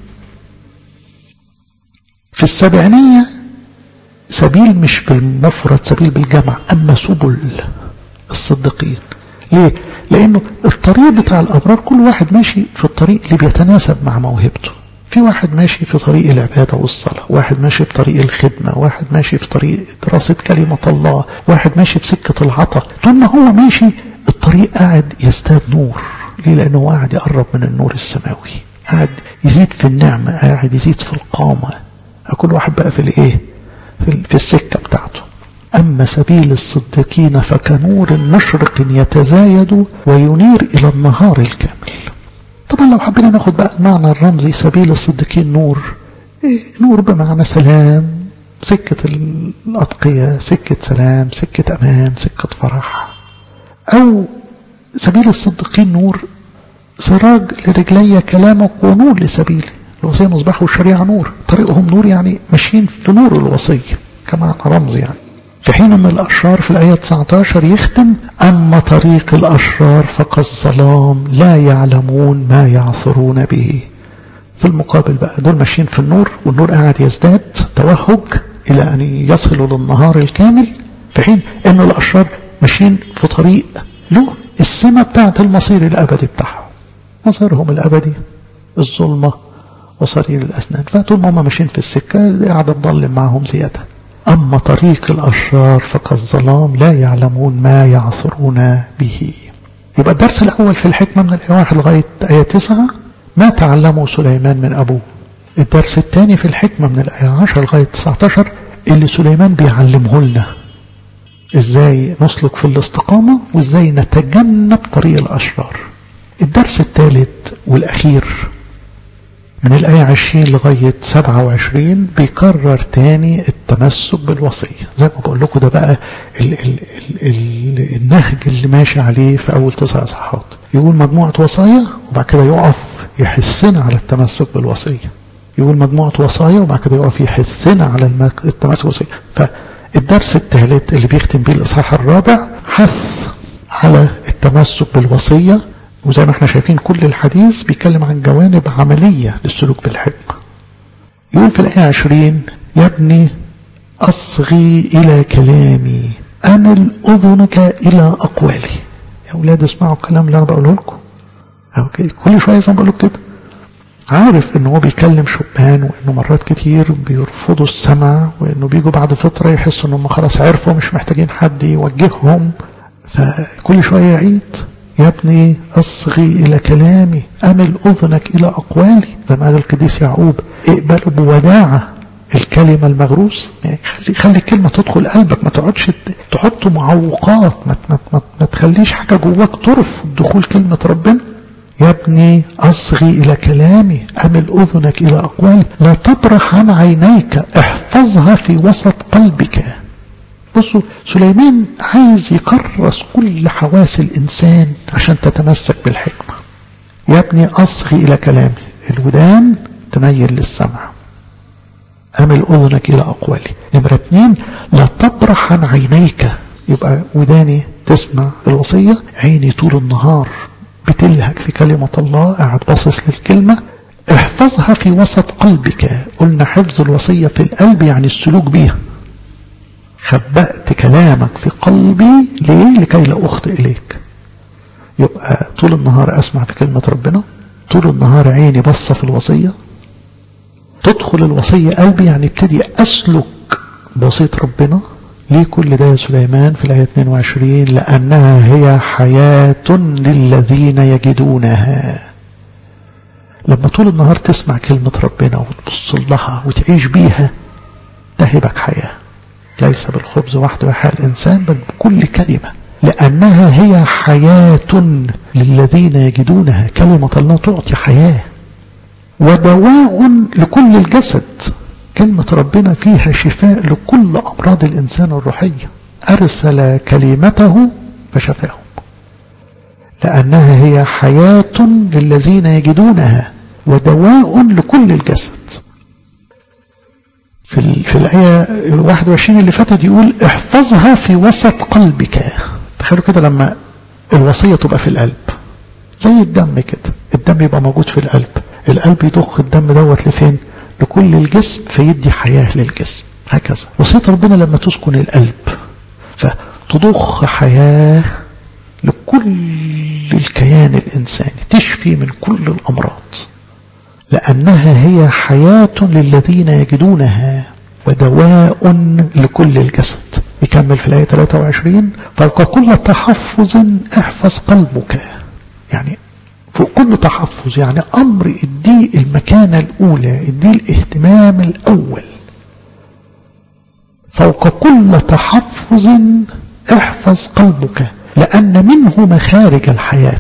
في السبعينية سبيل مش بالمفرد سبيل بالجمع أما سبل الصديقين ليه؟ لأنه الطريق بتاع الأبرار كل واحد ماشي في الطريق اللي بيتناسب مع موهبته في واحد ماشي في طريق العبادة والصلاة واحد ماشي في طريق الخدمة واحد ماشي في طريق دراسة كلمة الله واحد ماشي في سكة العطا طول ما هو ماشي الطريق قاعد يزداد نور ليه لأنه هو قاعد يقرب من النور السماوي قاعد يزيد في النعمة قاعد يزيد في القامة كل واحد بقى في الايه في, في السكة بتاعته أما سبيل الصديقين فكنور مشرق يتزايد وينير إلى النهار الكامل طبعا لو حبينا ناخد بقى المعنى الرمزي سبيل الصديقين نور إيه نور بمعنى سلام سكة الأتقية سكة سلام سكة أمان سكة فرح أو سبيل الصديقين نور سراج لرجلي كلامك ونور لسبيلي الوصية مصباح والشريعة نور طريقهم نور يعني ماشيين في نور الوصية كمعنى رمز يعني في حين ان الاشرار في الايه 19 يختم اما طريق الاشرار فكالظلام لا يعلمون ما يعثرون به في المقابل بقى دول ماشيين في النور والنور قاعد يزداد توهج الى ان يصلوا للنهار الكامل في حين ان الاشرار ماشيين في طريق له السمه بتاعت المصير الابدي بتاعهم مصيرهم الابدي الظلمه وصرير الاسنان فطول ما هم ماشيين في السكه قاعد تضلم معهم زياده أما طريق الأشرار فكالظلام لا يعلمون ما يعثرون به يبقى الدرس الأول في الحكمة من الآية 1 لغاية آية 9 ما تعلمه سليمان من أبوه الدرس الثاني في الحكمة من الآية 10 لغاية 19 اللي سليمان بيعلمه لنا ازاي نسلك في الاستقامة وازاي نتجنب طريق الأشرار الدرس الثالث والأخير من الآية 20 لغاية 27 بيكرر تاني التمسك بالوصية زي ما بقول لكم ده بقى ال ال ال ال النهج اللي ماشي عليه في أول تسع إصحاحات يقول مجموعة وصايا وبعد كده يقف يحسنا على التمسك بالوصية يقول مجموعة وصايا وبعد كده يقف يحثنا على التمسك بالوصية فالدرس الثالث اللي بيختم بيه الإصحاح الرابع حث على التمسك بالوصية وزي ما احنا شايفين كل الحديث بيتكلم عن جوانب عملية للسلوك بالحكمة يقول في الآية 20 يا ابني أصغي إلى كلامي أمل أذنك إلى أقوالي يا أولاد اسمعوا الكلام اللي أنا بقوله لكم كل شوية زي ما بقول كده عارف ان هو بيكلم شبان وانه مرات كتير بيرفضوا السمع وانه بيجوا بعد فترة يحسوا انهم خلاص عرفوا مش محتاجين حد يوجههم فكل شوية يعيد يا ابني أصغي إلى كلامي أمل أذنك إلى أقوالي زي ما قال القديس يعقوب اقبلوا بوداعة الكلمة المغروس يعني خلي خلي الكلمة تدخل قلبك ما تقعدش تحط معوقات ما, ما, ما, ما تخليش حاجة جواك ترفض دخول كلمة ربنا يا ابني أصغي إلى كلامي أمل أذنك إلى أقوالي لا تبرح عن عينيك احفظها في وسط قلبك بصوا سليمان عايز يكرس كل حواس الإنسان عشان تتمسك بالحكمة يا ابني أصغي إلى كلامي الودان تميل للسمع أمل أذنك إلى أقوالي نمرة اتنين لا تبرح عن عينيك يبقى وداني تسمع الوصية عيني طول النهار بتلهج في كلمة الله قاعد باصص للكلمة احفظها في وسط قلبك قلنا حفظ الوصية في القلب يعني السلوك بيها خبأت كلامك في قلبي ليه لكي لا أخطئ إليك يبقى طول النهار أسمع في كلمة ربنا طول النهار عيني بصة في الوصية تدخل الوصية قلبي يعني ابتدي أسلك بوصية ربنا ليه كل ده يا سليمان في الآية 22 لأنها هي حياة للذين يجدونها لما طول النهار تسمع كلمة ربنا وتبص لها وتعيش بيها تهبك حياه ليس بالخبز وحده يحيى الإنسان بل بكل كلمة لأنها هي حياة للذين يجدونها كلمة الله تعطي حياة ودواء لكل الجسد كلمة ربنا فيها شفاء لكل أمراض الإنسان الروحية أرسل كلمته فشفاهم لأنها هي حياة للذين يجدونها ودواء لكل الجسد في, ال... في الآية 21 اللي فاتت يقول احفظها في وسط قلبك تخيلوا كده لما الوصية تبقى في القلب زي الدم كده الدم يبقى موجود في القلب القلب يضخ الدم دوت لفين لكل الجسم فيدي حياة للجسم هكذا وصية ربنا لما تسكن القلب فتضخ حياة لكل الكيان الإنساني تشفي من كل الأمراض لأنها هي حياة للذين يجدونها ودواء لكل الجسد يكمل في الآية 23 فوق كل تحفظ احفظ قلبك يعني فوق كل تحفظ يعني أمر اديه المكانة الأولى اديه الاهتمام الأول فوق كل تحفظ احفظ قلبك لأن منه مخارج الحياة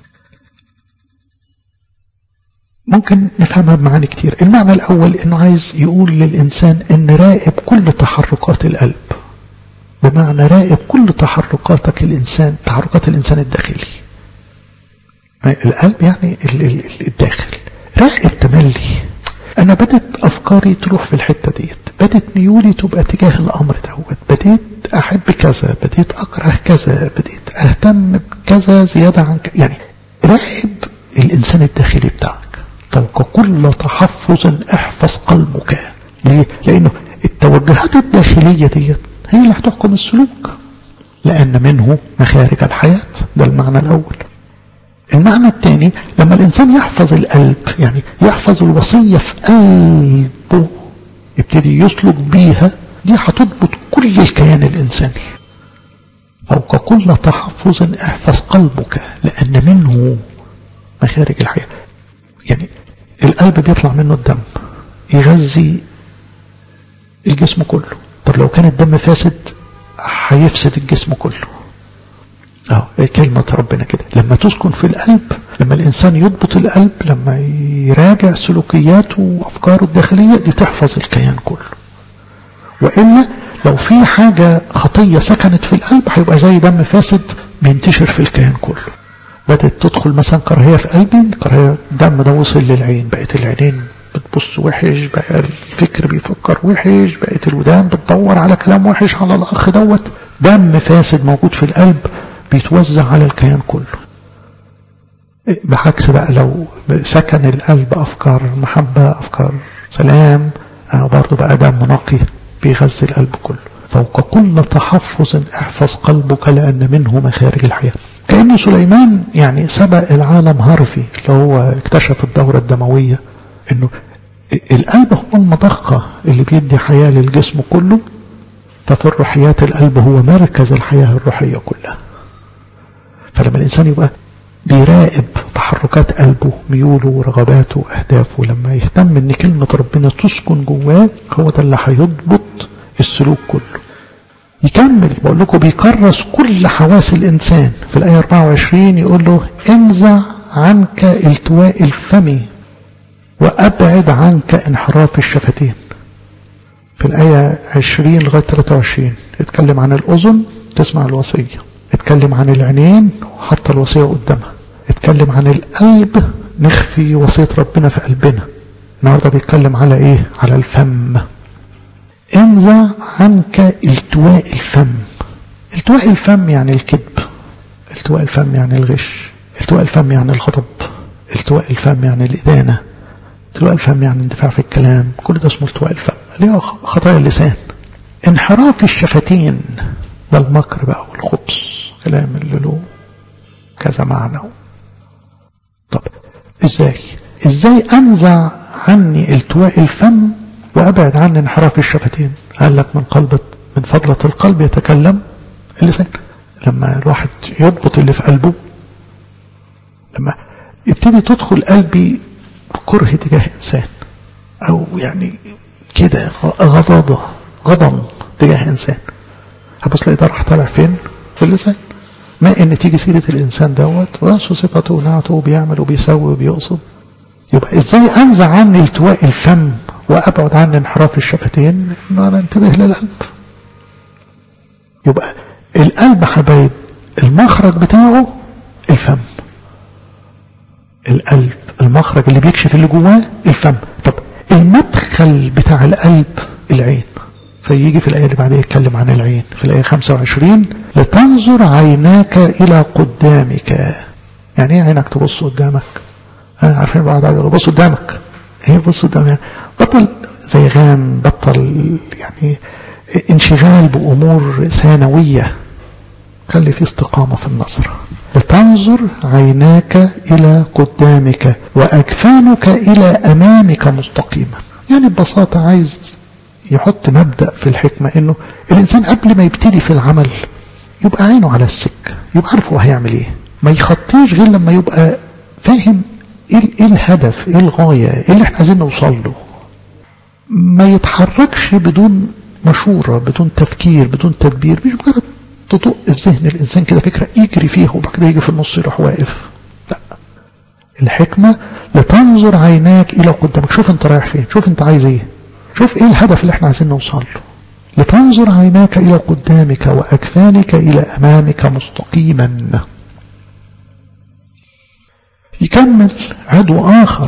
ممكن نفهمها بمعاني كتير المعنى الأول أنه عايز يقول للإنسان أن راقب كل تحركات القلب بمعنى راقب كل تحركاتك الإنسان تحركات الإنسان الداخلي القلب يعني الداخل راقب تملي أنا بدت أفكاري تروح في الحتة ديت بدت ميولي تبقى تجاه الأمر دوت بديت أحب كذا بديت أكره كذا بديت أهتم بكذا زيادة عن كذا يعني راقب الإنسان الداخلي بتاعك فوق كل تحفظ احفظ قلبك ليه؟ لأنه التوجهات الداخلية ديت هي اللي هتحكم السلوك لأن منه مخارج الحياة ده المعنى الأول المعنى الثاني لما الإنسان يحفظ القلب يعني يحفظ الوصية في قلبه يبتدي يسلك بيها دي هتضبط كل الكيان الإنساني فوق كل تحفظ احفظ قلبك لأن منه مخارج الحياة يعني القلب بيطلع منه الدم يغذي الجسم كله طب لو كان الدم فاسد هيفسد الجسم كله اه كلمة ربنا كده لما تسكن في القلب لما الإنسان يضبط القلب لما يراجع سلوكياته وأفكاره الداخلية دي تحفظ الكيان كله وإلا لو في حاجة خطية سكنت في القلب هيبقى زي دم فاسد بينتشر في الكيان كله بدأت تدخل مثلا كراهية في قلبي كراهية الدم ده وصل للعين بقت العينين بتبص وحش بقى الفكر بيفكر وحش بقت الودان بتدور على كلام وحش على الأخ دوت دم فاسد موجود في القلب بيتوزع على الكيان كله بعكس بقى لو سكن القلب أفكار محبة أفكار سلام برضه بقى دم نقي بيغذي القلب كله فوق كل تحفظ احفظ قلبك لأن منه مخارج الحياة كأن سليمان يعني سبق العالم هارفي اللي هو اكتشف الدورة الدموية انه القلب هو المضخة اللي بيدي حياة للجسم كله ففي الروحيات القلب هو مركز الحياة الروحية كلها فلما الإنسان يبقى بيراقب تحركات قلبه ميوله ورغباته وأهدافه لما يهتم ان كلمة ربنا تسكن جواه هو ده اللي هيضبط السلوك كله يكمل بقول لكم بيكرس كل حواس الإنسان في الآية 24 يقول له انزع عنك التواء الفم وأبعد عنك انحراف الشفتين في الآية 20 لغاية 23 اتكلم عن الأذن تسمع الوصية اتكلم عن العينين وحط الوصية قدامها اتكلم عن القلب نخفي وصية ربنا في قلبنا النهارده بيتكلم على ايه على الفم انزع عنك التواء الفم التواء الفم يعني الكذب التواء الفم يعني الغش التواء الفم يعني الغضب التواء الفم يعني الإدانة التواء الفم يعني اندفاع في الكلام كل ده اسمه التواء الفم اللي هو خطايا اللسان انحراف الشفتين ده المكر بقى والخبث كلام اللي له كذا معنى طب ازاي ازاي انزع عني التواء الفم وابعد عني انحراف الشفتين قال لك من قلب من فضلة القلب يتكلم اللسان لما الواحد يضبط اللي في قلبه لما يبتدي تدخل قلبي بكره تجاه انسان او يعني كده غضاضة غضن تجاه انسان هبص لي ده راح طالع فين في اللسان ما ان تيجي سيرة الانسان دوت راسه صفته ونعته وبيعمل وبيسوي وبيقصد يبقى ازاي انزع عني التواء الفم وابعد عن انحراف الشفتين انه انا انتبه للقلب يبقى القلب حبايب المخرج بتاعه الفم القلب المخرج اللي بيكشف اللي جواه الفم طب المدخل بتاع القلب العين فيجي في الآية اللي بعدها يتكلم عن العين في الآية 25 لتنظر عيناك إلى قدامك يعني ايه عينك تبص قدامك آه عارفين بعض يقولوا بص قدامك ايه بص قدامك بطل زيغان بطل يعني انشغال بأمور ثانوية خلي في استقامة في النظر لتنظر عيناك إلى قدامك وأكفانك إلى أمامك مستقيما يعني ببساطة عايز يحط مبدأ في الحكمة إنه الإنسان قبل ما يبتدي في العمل يبقى عينه على السكة يبقى عارف هو هيعمل إيه ما يخطيش غير لما يبقى فاهم إيه, إيه الهدف إيه الغاية إيه اللي إحنا عايزين نوصل له ما يتحركش بدون مشورة بدون تفكير بدون تدبير مش مجرد تطق في ذهن الإنسان كده فكرة يجري فيها وبعد كده يجي في النص يروح واقف لا الحكمة لتنظر عيناك إلى قدامك شوف أنت رايح فين شوف أنت عايز إيه شوف إيه الهدف اللي إحنا عايزين نوصل له لتنظر عيناك إلى قدامك وأكفانك إلى أمامك مستقيما يكمل عدو آخر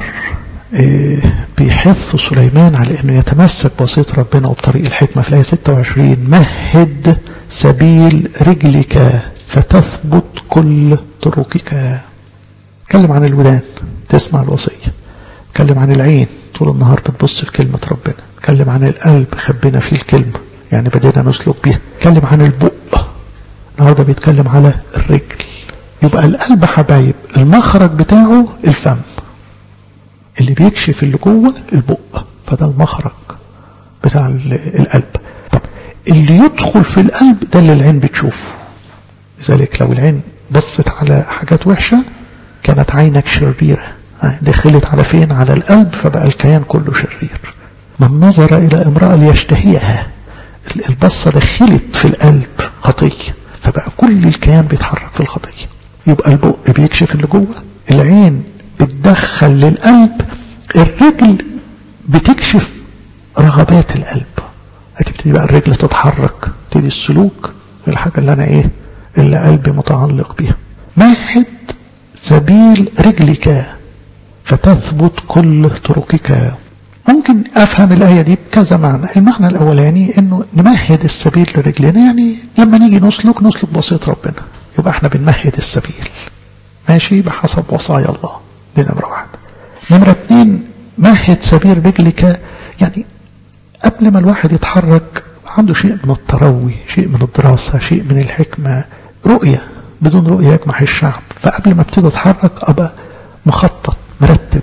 بيحث سليمان على أنه يتمسك بوصية ربنا وبطريق الحكمة في الآية 26 مهد سبيل رجلك فتثبت كل طرقك تكلم عن الودان تسمع الوصية تكلم عن العين طول النهار بتبص في كلمة ربنا تكلم عن القلب خبينا فيه الكلمة يعني بدينا نسلك بيها تكلم عن البق النهاردة بيتكلم على الرجل يبقى القلب حبايب المخرج بتاعه الفم اللي بيكشف اللي جوه البق فده المخرج بتاع القلب طب اللي يدخل في القلب ده اللي العين بتشوفه لذلك لو العين بصت على حاجات وحشة كانت عينك شريرة دخلت على فين على القلب فبقى الكيان كله شرير من نظر إلى امرأة ليشتهيها البصة دخلت في القلب خطية فبقى كل الكيان بيتحرك في الخطية يبقى البق بيكشف اللي جوه العين بتدخل للقلب الرجل بتكشف رغبات القلب هتبتدي بقى الرجل تتحرك تبتدي السلوك الحاجة اللي أنا إيه اللي قلبي متعلق بيها مهد سبيل رجلك فتثبت كل طرقك ممكن أفهم الآية دي بكذا معنى المعنى الأولاني أنه نمهد السبيل لرجلنا يعني لما نيجي نسلك نسلك بوصية ربنا يبقى احنا بنمهد السبيل ماشي بحسب وصايا الله دي نمرة واحد نمرة اتنين مهد سبيل رجلك يعني قبل ما الواحد يتحرك عنده شيء من التروي شيء من الدراسة شيء من الحكمة رؤية بدون رؤية يجمع الشعب فقبل ما ابتدي اتحرك ابقى مخطط مرتب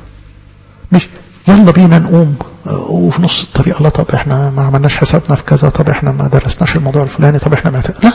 مش يلا بينا نقوم وفي نص الطريق الله طب احنا ما عملناش حسابنا في كذا طب احنا ما درسناش الموضوع الفلاني طب احنا محتاج لا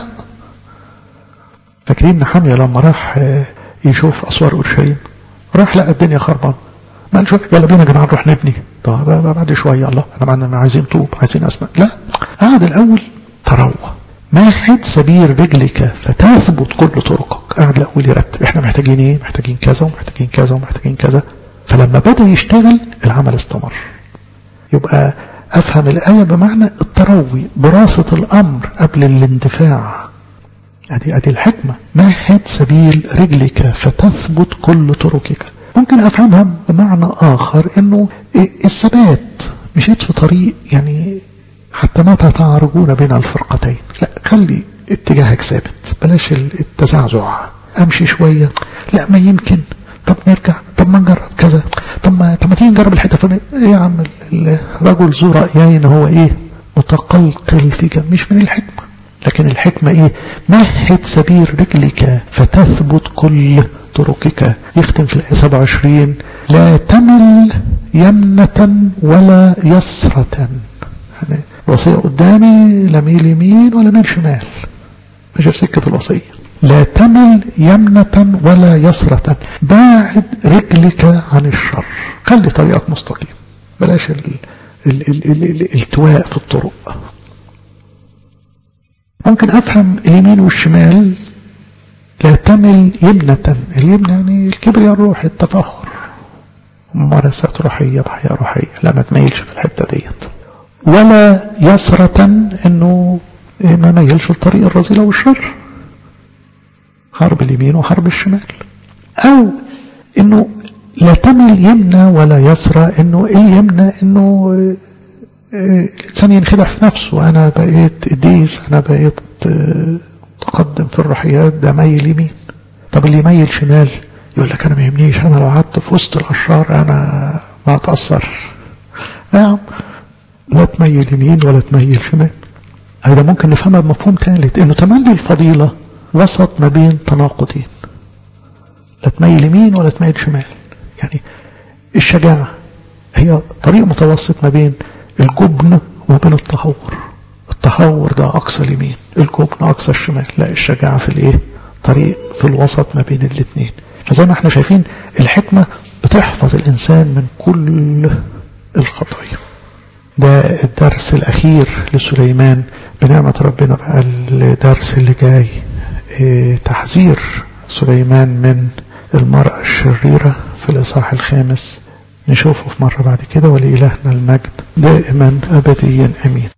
فاكرين حمية لما راح يشوف اسوار اورشليم راح لقى الدنيا خربانه ما قالش يلا بينا يا جماعه نروح نبني طب بعد شويه الله احنا معنا عايزين طوب عايزين اسماء لا قعد الاول تروى مهد سبيل رجلك فتثبت كل طرقك قاعد الاول يرتب احنا محتاجين ايه محتاجين كذا ومحتاجين كذا ومحتاجين كذا فلما بدا يشتغل العمل استمر يبقى افهم الايه بمعنى التروي دراسه الامر قبل الاندفاع ادي ادي الحكمه مهد سبيل رجلك فتثبت كل طرقك ممكن افهمها بمعنى اخر انه الثبات مشيت في طريق يعني حتى متى تعرجون بين الفرقتين لا خلي اتجاهك ثابت بلاش التزعزع امشي شويه لا ما يمكن طب نرجع طب ما نجرب كذا طب ما طب ما تيجي نجرب الحته الفلانيه ايه يا عم الرجل ذو رايين هو ايه متقلقل في جنب مش من الحكمه لكن الحكمة ايه مهد سبيل رجلك فتثبت كل طرقك يختم في الآية 27 لا تمل يمنة ولا يسرة يعني الوصية قدامي لا ميل يمين ولا ميل شمال ماشي في سكة الوصية لا تمل يمنة ولا يسرة باعد رجلك عن الشر خلي طريقك مستقيم بلاش الالتواء في الطرق ممكن أفهم اليمين والشمال لا تمل يمنة اليمنة يعني الكبرياء الروحي التفاخر ممارسات روحية بحياة روحية لا ما تميلش في الحتة ديت ولا يسرة انه ما ميلش الطريق الرذيلة والشر حرب اليمين وحرب الشمال او انه لا تمل يمنى ولا يسرى انه اليمنى انه الانسان ينخدع في نفسه انا بقيت قديس انا بقيت متقدم في الروحيات ده ميل يمين طب اللي يميل شمال يقول لك انا ما يهمنيش انا لو قعدت في وسط الاشرار انا ما اتاثر نعم لا تميل يمين ولا تميل شمال هذا ممكن نفهمها بمفهوم ثالث انه تملي الفضيله وسط ما بين تناقضين لا تميل يمين ولا تميل شمال يعني الشجاعه هي طريق متوسط ما بين الجبن وبين التهور التهور ده أقصى اليمين الجبن أقصى الشمال لا الشجاعة في الإيه طريق في الوسط ما بين الاثنين فزي ما احنا شايفين الحكمة بتحفظ الإنسان من كل الخطايا ده الدرس الأخير لسليمان بنعمة ربنا بقى الدرس اللي جاي اه تحذير سليمان من المرأة الشريرة في الإصحاح الخامس نشوفه في مرة بعد كده ولإلهنا المجد دائما أبديا أمين